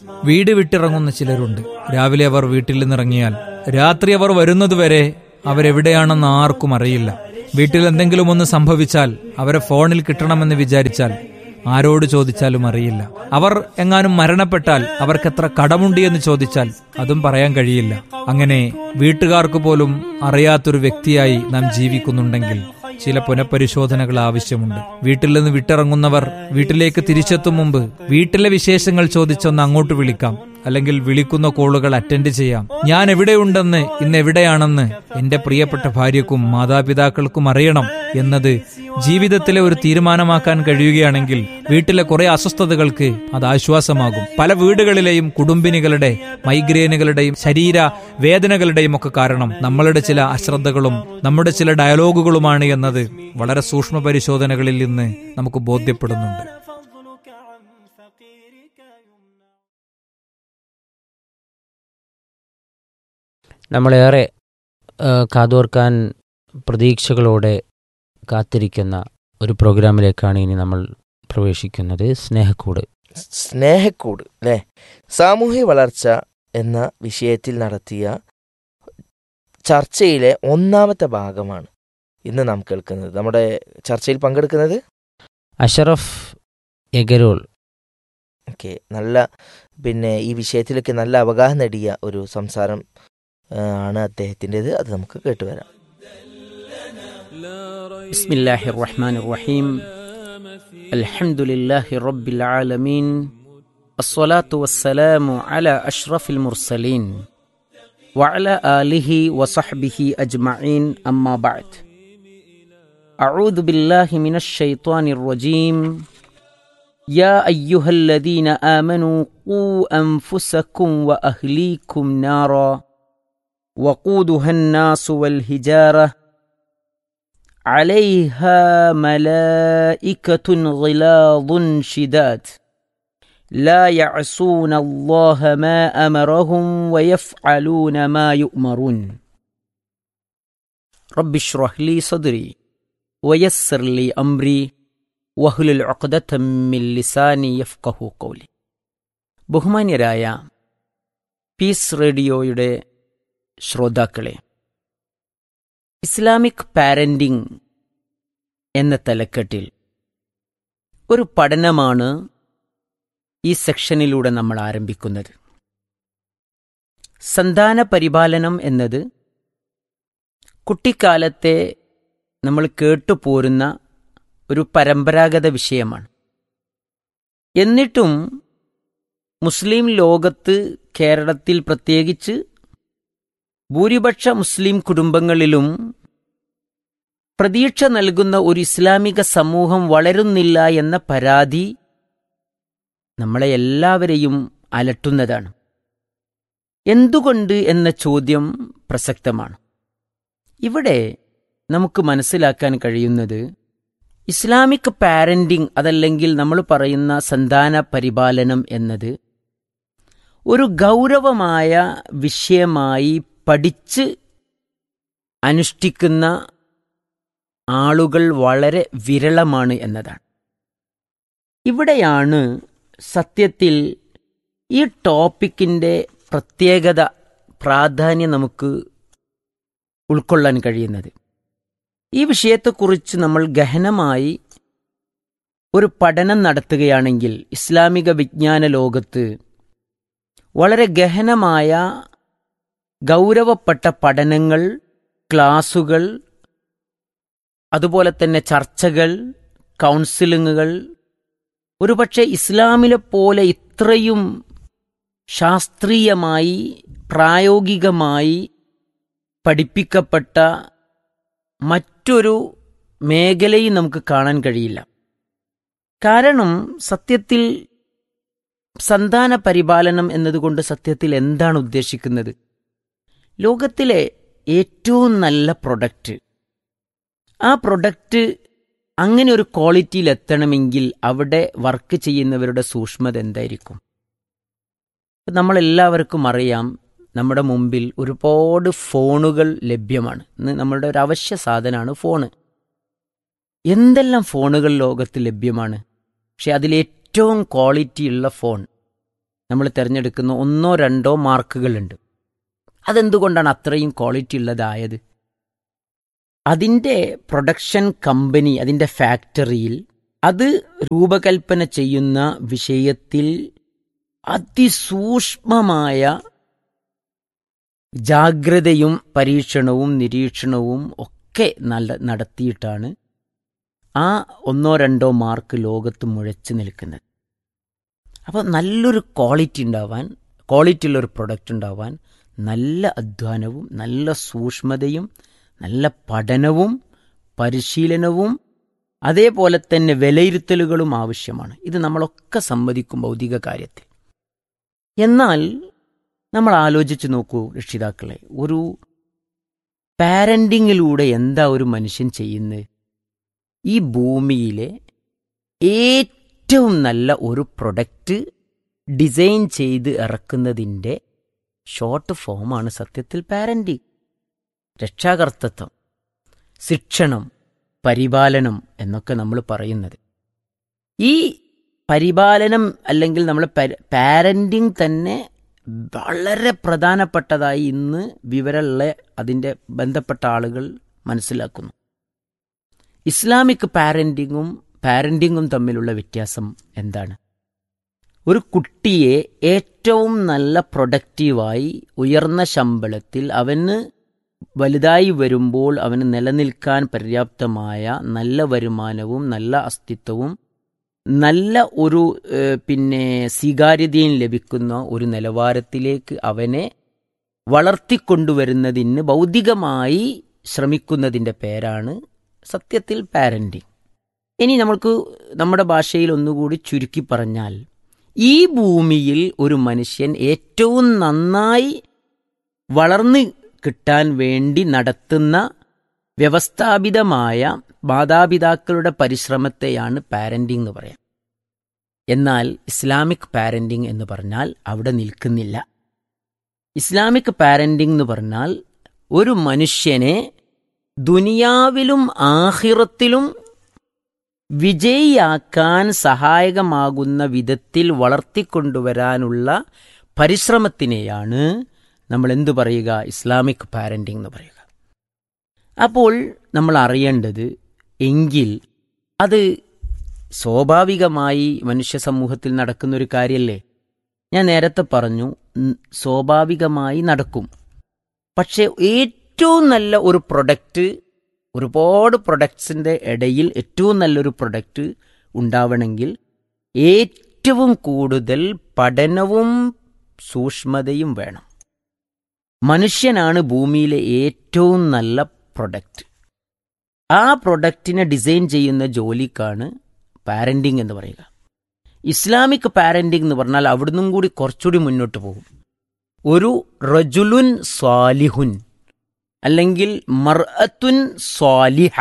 H: വീട് വിട്ടിറങ്ങുന്ന ചിലരുണ്ട് രാവിലെ അവർ വീട്ടിൽ നിന്നിറങ്ങിയാൽ രാത്രി അവർ വരുന്നതുവരെ അവരെവിടെയാണെന്ന് ആർക്കും അറിയില്ല വീട്ടിൽ എന്തെങ്കിലും ഒന്ന് സംഭവിച്ചാൽ അവരെ ഫോണിൽ കിട്ടണമെന്ന് വിചാരിച്ചാൽ ആരോട് ചോദിച്ചാലും അറിയില്ല അവർ എങ്ങാനും മരണപ്പെട്ടാൽ അവർക്ക് എത്ര കടമുണ്ട് എന്ന് ചോദിച്ചാൽ അതും പറയാൻ കഴിയില്ല അങ്ങനെ വീട്ടുകാർക്ക് പോലും അറിയാത്തൊരു വ്യക്തിയായി നാം ജീവിക്കുന്നുണ്ടെങ്കിൽ ചില പുനഃപരിശോധനകൾ ആവശ്യമുണ്ട് വീട്ടിൽ നിന്ന് വിട്ടിറങ്ങുന്നവർ വീട്ടിലേക്ക് തിരിച്ചെത്തും മുമ്പ് വീട്ടിലെ വിശേഷങ്ങൾ ചോദിച്ചൊന്ന് അങ്ങോട്ട് വിളിക്കാം അല്ലെങ്കിൽ വിളിക്കുന്ന കോളുകൾ അറ്റൻഡ് ചെയ്യാം ഞാൻ എവിടെയുണ്ടെന്ന് ഇന്ന് എവിടെയാണെന്ന് എന്റെ പ്രിയപ്പെട്ട ഭാര്യക്കും മാതാപിതാക്കൾക്കും അറിയണം എന്നത് ജീവിതത്തിലെ ഒരു തീരുമാനമാക്കാൻ കഴിയുകയാണെങ്കിൽ വീട്ടിലെ കുറെ അസ്വസ്ഥതകൾക്ക് അത് ആശ്വാസമാകും പല വീടുകളിലെയും കുടുംബിനികളുടെ മൈഗ്രെയിനുകളുടെയും ശരീര വേദനകളുടെയും ഒക്കെ കാരണം നമ്മളുടെ ചില അശ്രദ്ധകളും നമ്മുടെ ചില ഡയലോഗുകളുമാണ് എന്നത് വളരെ സൂക്ഷ്മ പരിശോധനകളിൽ നിന്ന് നമുക്ക് ബോധ്യപ്പെടുന്നുണ്ട്
B: നമ്മളേറെ ആ, കാതോർക്കാൻ പ്രതീക്ഷകളോടെ കാത്തിരിക്കുന്ന ഒരു പ്രോഗ്രാമിലേക്കാണ് ഇനി നമ്മൾ പ്രവേശിക്കുന്നത് സ്നേഹക്കൂട്
E: സ്നേഹക്കൂട് അല്ലേ സാമൂഹ്യ വളർച്ച എന്ന വിഷയത്തിൽ നടത്തിയ ചർച്ചയിലെ ഒന്നാമത്തെ ഭാഗമാണ് ഇന്ന് നാം കേൾക്കുന്നത് നമ്മുടെ ചർച്ചയിൽ പങ്കെടുക്കുന്നത്
B: അഷറഫ് എഗരോൾ
E: ഓക്കെ നല്ല പിന്നെ ഈ വിഷയത്തിലൊക്കെ നല്ല അവഗാഹം നേടിയ ഒരു സംസാരം ആ, ആണ് അദ്ദേഹത്തിൻ്റെത് അത് നമുക്ക് കേട്ടുവരാം
I: بسم الله الرحمن الرحيم الحمد لله رب العالمين الصلاة والسلام على أشرف المرسلين وعلى آله وصحبه أجمعين أما بعد أعوذ بالله من الشيطان الرجيم يا أيها الذين آمنوا قوا أنفسكم وأهليكم نارا وقودها الناس والهجاره عليها ملائكة غلاظ شداد لا يعصون الله ما أمرهم ويفعلون ما يؤمرون رب اشرح لي صدري ويسر لي أمري واحلل عقدة من لساني يفقه قولي ബഹുമാന്യരായ പീസ് റേഡിയോയുടെ ശ്രോതാക്കളെ ഇസ്ലാമിക് പാരന്റിംഗ് എന്ന തലക്കെട്ടിൽ ഒരു പഠനമാണ് ഈ സെക്ഷനിലൂടെ നമ്മൾ ആരംഭിക്കുന്നത് സന്താന പരിപാലനം എന്നത് കുട്ടിക്കാലത്തെ നമ്മൾ കേട്ടുപോരുന്ന ഒരു പരമ്പരാഗത വിഷയമാണ് എന്നിട്ടും മുസ്ലിം ലോകത്ത് കേരളത്തിൽ പ്രത്യേകിച്ച് ഭൂരിപക്ഷ മുസ്ലിം കുടുംബങ്ങളിലും പ്രതീക്ഷ നൽകുന്ന ഒരു ഇസ്ലാമിക സമൂഹം വളരുന്നില്ല എന്ന പരാതി നമ്മളെ എല്ലാവരെയും അലട്ടുന്നതാണ് എന്തുകൊണ്ട് എന്ന ചോദ്യം പ്രസക്തമാണ് ഇവിടെ നമുക്ക് മനസ്സിലാക്കാൻ കഴിയുന്നത് ഇസ്ലാമിക് പാരന്റിംഗ് അതല്ലെങ്കിൽ നമ്മൾ പറയുന്ന സന്താന പരിപാലനം എന്നത് ഒരു ഗൗരവമായ വിഷയമായി പഠിച്ച് അനുഷ്ഠിക്കുന്ന ആളുകൾ വളരെ വിരളമാണ് എന്നതാണ് ഇവിടെയാണ് സത്യത്തിൽ ഈ ടോപ്പിക്കിൻ്റെ പ്രത്യേകത പ്രാധാന്യം നമുക്ക് ഉൾക്കൊള്ളാൻ കഴിയുന്നത് ഈ വിഷയത്തെക്കുറിച്ച് നമ്മൾ ഗഹനമായി ഒരു പഠനം നടത്തുകയാണെങ്കിൽ ഇസ്ലാമിക വിജ്ഞാന ലോകത്ത് വളരെ ഗഹനമായ ഗൗരവപ്പെട്ട പഠനങ്ങൾ ക്ലാസുകൾ അതുപോലെ തന്നെ ചർച്ചകൾ കൗൺസിലിങ്ങുകൾ ഒരുപക്ഷെ ഇസ്ലാമിലെ പോലെ ഇത്രയും ശാസ്ത്രീയമായി പ്രായോഗികമായി പഠിപ്പിക്കപ്പെട്ട മറ്റൊരു മേഖലയും നമുക്ക് കാണാൻ കഴിയില്ല കാരണം സത്യത്തിൽ സന്താന പരിപാലനം എന്നതുകൊണ്ട് സത്യത്തിൽ എന്താണ് ഉദ്ദേശിക്കുന്നത് ലോകത്തിലെ ഏറ്റവും നല്ല പ്രൊഡക്റ്റ് ആ പ്രൊഡക്റ്റ് അങ്ങനെ ഒരു ക്വാളിറ്റിയിൽ എത്തണമെങ്കിൽ അവിടെ വർക്ക് ചെയ്യുന്നവരുടെ സൂക്ഷ്മത എന്തായിരിക്കും നമ്മളെല്ലാവർക്കും അറിയാം നമ്മുടെ മുമ്പിൽ ഒരുപാട് ഫോണുകൾ ലഭ്യമാണ് ഇന്ന് നമ്മളുടെ ഒരു അവശ്യ സാധനമാണ് ഫോണ് എന്തെല്ലാം ഫോണുകൾ ലോകത്ത് ലഭ്യമാണ് പക്ഷെ അതിലേറ്റവും ക്വാളിറ്റിയുള്ള ഫോൺ നമ്മൾ തിരഞ്ഞെടുക്കുന്ന ഒന്നോ രണ്ടോ മാർക്കുകളുണ്ട് അതെന്തുകൊണ്ടാണ് അത്രയും ക്വാളിറ്റി ഉള്ളതായത് അതിൻ്റെ പ്രൊഡക്ഷൻ കമ്പനി അതിൻ്റെ ഫാക്ടറിയിൽ അത് രൂപകൽപ്പന ചെയ്യുന്ന വിഷയത്തിൽ അതിസൂക്ഷ്മമായ ജാഗ്രതയും പരീക്ഷണവും നിരീക്ഷണവും ഒക്കെ നല്ല നടത്തിയിട്ടാണ് ആ ഒന്നോ രണ്ടോ മാർക്ക് ലോകത്ത് മുഴച്ചു നിൽക്കുന്നത് അപ്പോൾ നല്ലൊരു ക്വാളിറ്റി ഉണ്ടാവാൻ ക്വാളിറ്റി ഉള്ളൊരു പ്രൊഡക്റ്റ് ഉണ്ടാവാൻ നല്ല അധ്വാനവും നല്ല സൂക്ഷ്മതയും നല്ല പഠനവും പരിശീലനവും അതേപോലെ തന്നെ വിലയിരുത്തലുകളും ആവശ്യമാണ് ഇത് നമ്മളൊക്കെ സമ്മതിക്കും ഭൗതിക കാര്യത്തിൽ എന്നാൽ നമ്മൾ ആലോചിച്ച് നോക്കൂ രക്ഷിതാക്കളെ ഒരു പാരൻറ്റിങ്ങിലൂടെ എന്താ ഒരു മനുഷ്യൻ ചെയ്യുന്നത് ഈ ഭൂമിയിലെ ഏറ്റവും നല്ല ഒരു പ്രൊഡക്റ്റ് ഡിസൈൻ ചെയ്ത് ഇറക്കുന്നതിൻ്റെ ഷോർട്ട് ഫോമാണ് സത്യത്തിൽ പാരൻറ്റിങ് രക്ഷാകർത്തത്വം ശിക്ഷണം പരിപാലനം എന്നൊക്കെ നമ്മൾ പറയുന്നത് ഈ പരിപാലനം അല്ലെങ്കിൽ നമ്മൾ പാരൻറ്റിങ് തന്നെ വളരെ പ്രധാനപ്പെട്ടതായി ഇന്ന് വിവരമുള്ള അതിൻ്റെ ബന്ധപ്പെട്ട ആളുകൾ മനസ്സിലാക്കുന്നു ഇസ്ലാമിക് പാരൻറ്റിങ്ങും പാരൻറ്റിങ്ങും തമ്മിലുള്ള വ്യത്യാസം എന്താണ് ഒരു കുട്ടിയെ ഏറ്റവും നല്ല പ്രൊഡക്റ്റീവായി ഉയർന്ന ശമ്പളത്തിൽ അവന് വലുതായി വരുമ്പോൾ അവന് നിലനിൽക്കാൻ പര്യാപ്തമായ നല്ല വരുമാനവും നല്ല അസ്തിത്വവും നല്ല ഒരു പിന്നെ സ്വീകാര്യതയും ലഭിക്കുന്ന ഒരു നിലവാരത്തിലേക്ക് അവനെ വളർത്തിക്കൊണ്ടുവരുന്നതിന് ഭൗതികമായി ശ്രമിക്കുന്നതിൻ്റെ പേരാണ് സത്യത്തിൽ പാരൻറ്റിങ് ഇനി നമ്മൾക്ക് നമ്മുടെ ഭാഷയിൽ ഒന്നുകൂടി ചുരുക്കി പറഞ്ഞാൽ ഈ ഭൂമിയിൽ ഒരു മനുഷ്യൻ ഏറ്റവും നന്നായി വളർന്ന് കിട്ടാൻ വേണ്ടി നടത്തുന്ന വ്യവസ്ഥാപിതമായ മാതാപിതാക്കളുടെ പരിശ്രമത്തെയാണ് പാരൻറ്റിംഗ് എന്ന് പറയാം എന്നാൽ ഇസ്ലാമിക് പാരൻറ്റിംഗ് എന്ന് പറഞ്ഞാൽ അവിടെ നിൽക്കുന്നില്ല ഇസ്ലാമിക് പാരൻറ്റിംഗ് എന്ന് പറഞ്ഞാൽ ഒരു മനുഷ്യനെ ദുനിയാവിലും ആഹിറത്തിലും വിജയിയാക്കാൻ സഹായകമാകുന്ന വിധത്തിൽ വളർത്തിക്കൊണ്ടുവരാനുള്ള പരിശ്രമത്തിനെയാണ് നമ്മൾ എന്തു പറയുക ഇസ്ലാമിക് പാരൻറ്റിംഗ് എന്ന് പറയുക അപ്പോൾ നമ്മൾ അറിയേണ്ടത് എങ്കിൽ അത് സ്വാഭാവികമായി മനുഷ്യ സമൂഹത്തിൽ നടക്കുന്ന ഒരു കാര്യമല്ലേ ഞാൻ നേരത്തെ പറഞ്ഞു സ്വാഭാവികമായി നടക്കും പക്ഷേ ഏറ്റവും നല്ല ഒരു പ്രൊഡക്റ്റ് ഒരുപാട് പ്രൊഡക്ട്സിൻ്റെ ഇടയിൽ ഏറ്റവും നല്ലൊരു പ്രൊഡക്റ്റ് ഉണ്ടാവണമെങ്കിൽ ഏറ്റവും കൂടുതൽ പഠനവും സൂക്ഷ്മതയും വേണം മനുഷ്യനാണ് ഭൂമിയിലെ ഏറ്റവും നല്ല പ്രൊഡക്റ്റ് ആ പ്രൊഡക്റ്റിനെ ഡിസൈൻ ചെയ്യുന്ന ജോലിക്കാണ് പാരൻറ്റിങ് എന്ന് പറയുക ഇസ്ലാമിക് പാരൻറ്റിങ് എന്ന് പറഞ്ഞാൽ അവിടുന്നും കൂടി കുറച്ചുകൂടി മുന്നോട്ട് പോകും ഒരു റജുലുൻ സ്വാലിഹുൻ അല്ലെങ്കിൽ മർഅത്തുൻ സ്വാലിഹ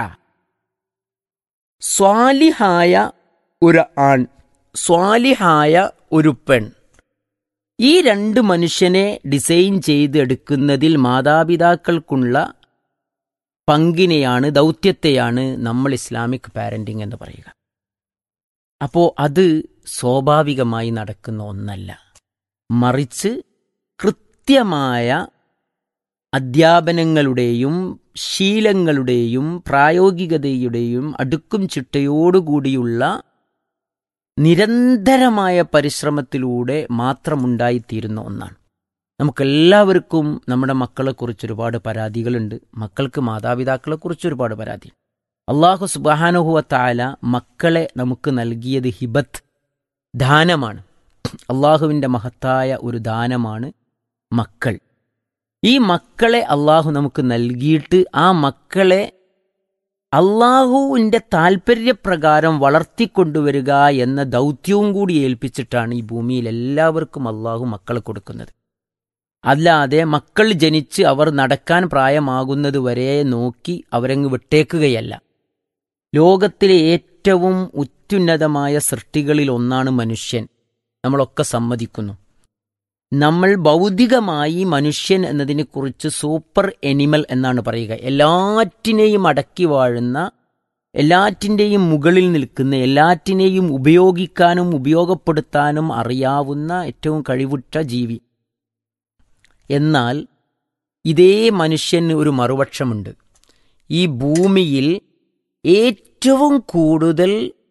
I: സ്വാലിഹായ ഒരു ആൺ സ്വാലിഹായ ഒരു പെൺ ഈ രണ്ട് മനുഷ്യനെ ഡിസൈൻ ചെയ്തെടുക്കുന്നതിൽ മാതാപിതാക്കൾക്കുള്ള പങ്കിനെയാണ് ദൗത്യത്തെയാണ് നമ്മൾ ഇസ്ലാമിക് പാരൻറ്റിംഗ് എന്ന് പറയുക അപ്പോൾ അത് സ്വാഭാവികമായി നടക്കുന്ന ഒന്നല്ല മറിച്ച് കൃത്യമായ അധ്യാപനങ്ങളുടെയും ശീലങ്ങളുടെയും പ്രായോഗികതയുടെയും അടുക്കും ചിട്ടയോടുകൂടിയുള്ള നിരന്തരമായ പരിശ്രമത്തിലൂടെ മാത്രമുണ്ടായിത്തീരുന്ന ഒന്നാണ് നമുക്കെല്ലാവർക്കും നമ്മുടെ മക്കളെക്കുറിച്ച് ഒരുപാട് പരാതികളുണ്ട് മക്കൾക്ക് മാതാപിതാക്കളെക്കുറിച്ച് ഒരുപാട് പരാതി അള്ളാഹു സുബാനുഹുവത്തായ മക്കളെ നമുക്ക് നൽകിയത് ഹിബത്ത് ദാനമാണ് അള്ളാഹുവിൻ്റെ മഹത്തായ ഒരു ദാനമാണ് മക്കൾ ഈ മക്കളെ അള്ളാഹു നമുക്ക് നൽകിയിട്ട് ആ മക്കളെ അള്ളാഹുവിൻ്റെ താല്പര്യപ്രകാരം വളർത്തിക്കൊണ്ടുവരിക എന്ന ദൗത്യവും കൂടി ഏൽപ്പിച്ചിട്ടാണ് ഈ ഭൂമിയിൽ എല്ലാവർക്കും അള്ളാഹു മക്കളെ കൊടുക്കുന്നത് അല്ലാതെ മക്കൾ ജനിച്ച് അവർ നടക്കാൻ പ്രായമാകുന്നത് വരെ നോക്കി അവരങ്ങ് വിട്ടേക്കുകയല്ല ലോകത്തിലെ ഏറ്റവും അത്യുന്നതമായ സൃഷ്ടികളിൽ ഒന്നാണ് മനുഷ്യൻ നമ്മളൊക്കെ സമ്മതിക്കുന്നു നമ്മൾ ഭൗതികമായി മനുഷ്യൻ എന്നതിനെക്കുറിച്ച് സൂപ്പർ എനിമൽ എന്നാണ് പറയുക എല്ലാറ്റിനെയും അടക്കി വാഴുന്ന എല്ലാറ്റിൻ്റെയും മുകളിൽ നിൽക്കുന്ന എല്ലാറ്റിനെയും ഉപയോഗിക്കാനും ഉപയോഗപ്പെടുത്താനും അറിയാവുന്ന ഏറ്റവും കഴിവുറ്റ ജീവി എന്നാൽ ഇതേ മനുഷ്യന് ഒരു മറുപക്ഷമുണ്ട് ഈ ഭൂമിയിൽ ഏറ്റവും കൂടുതൽ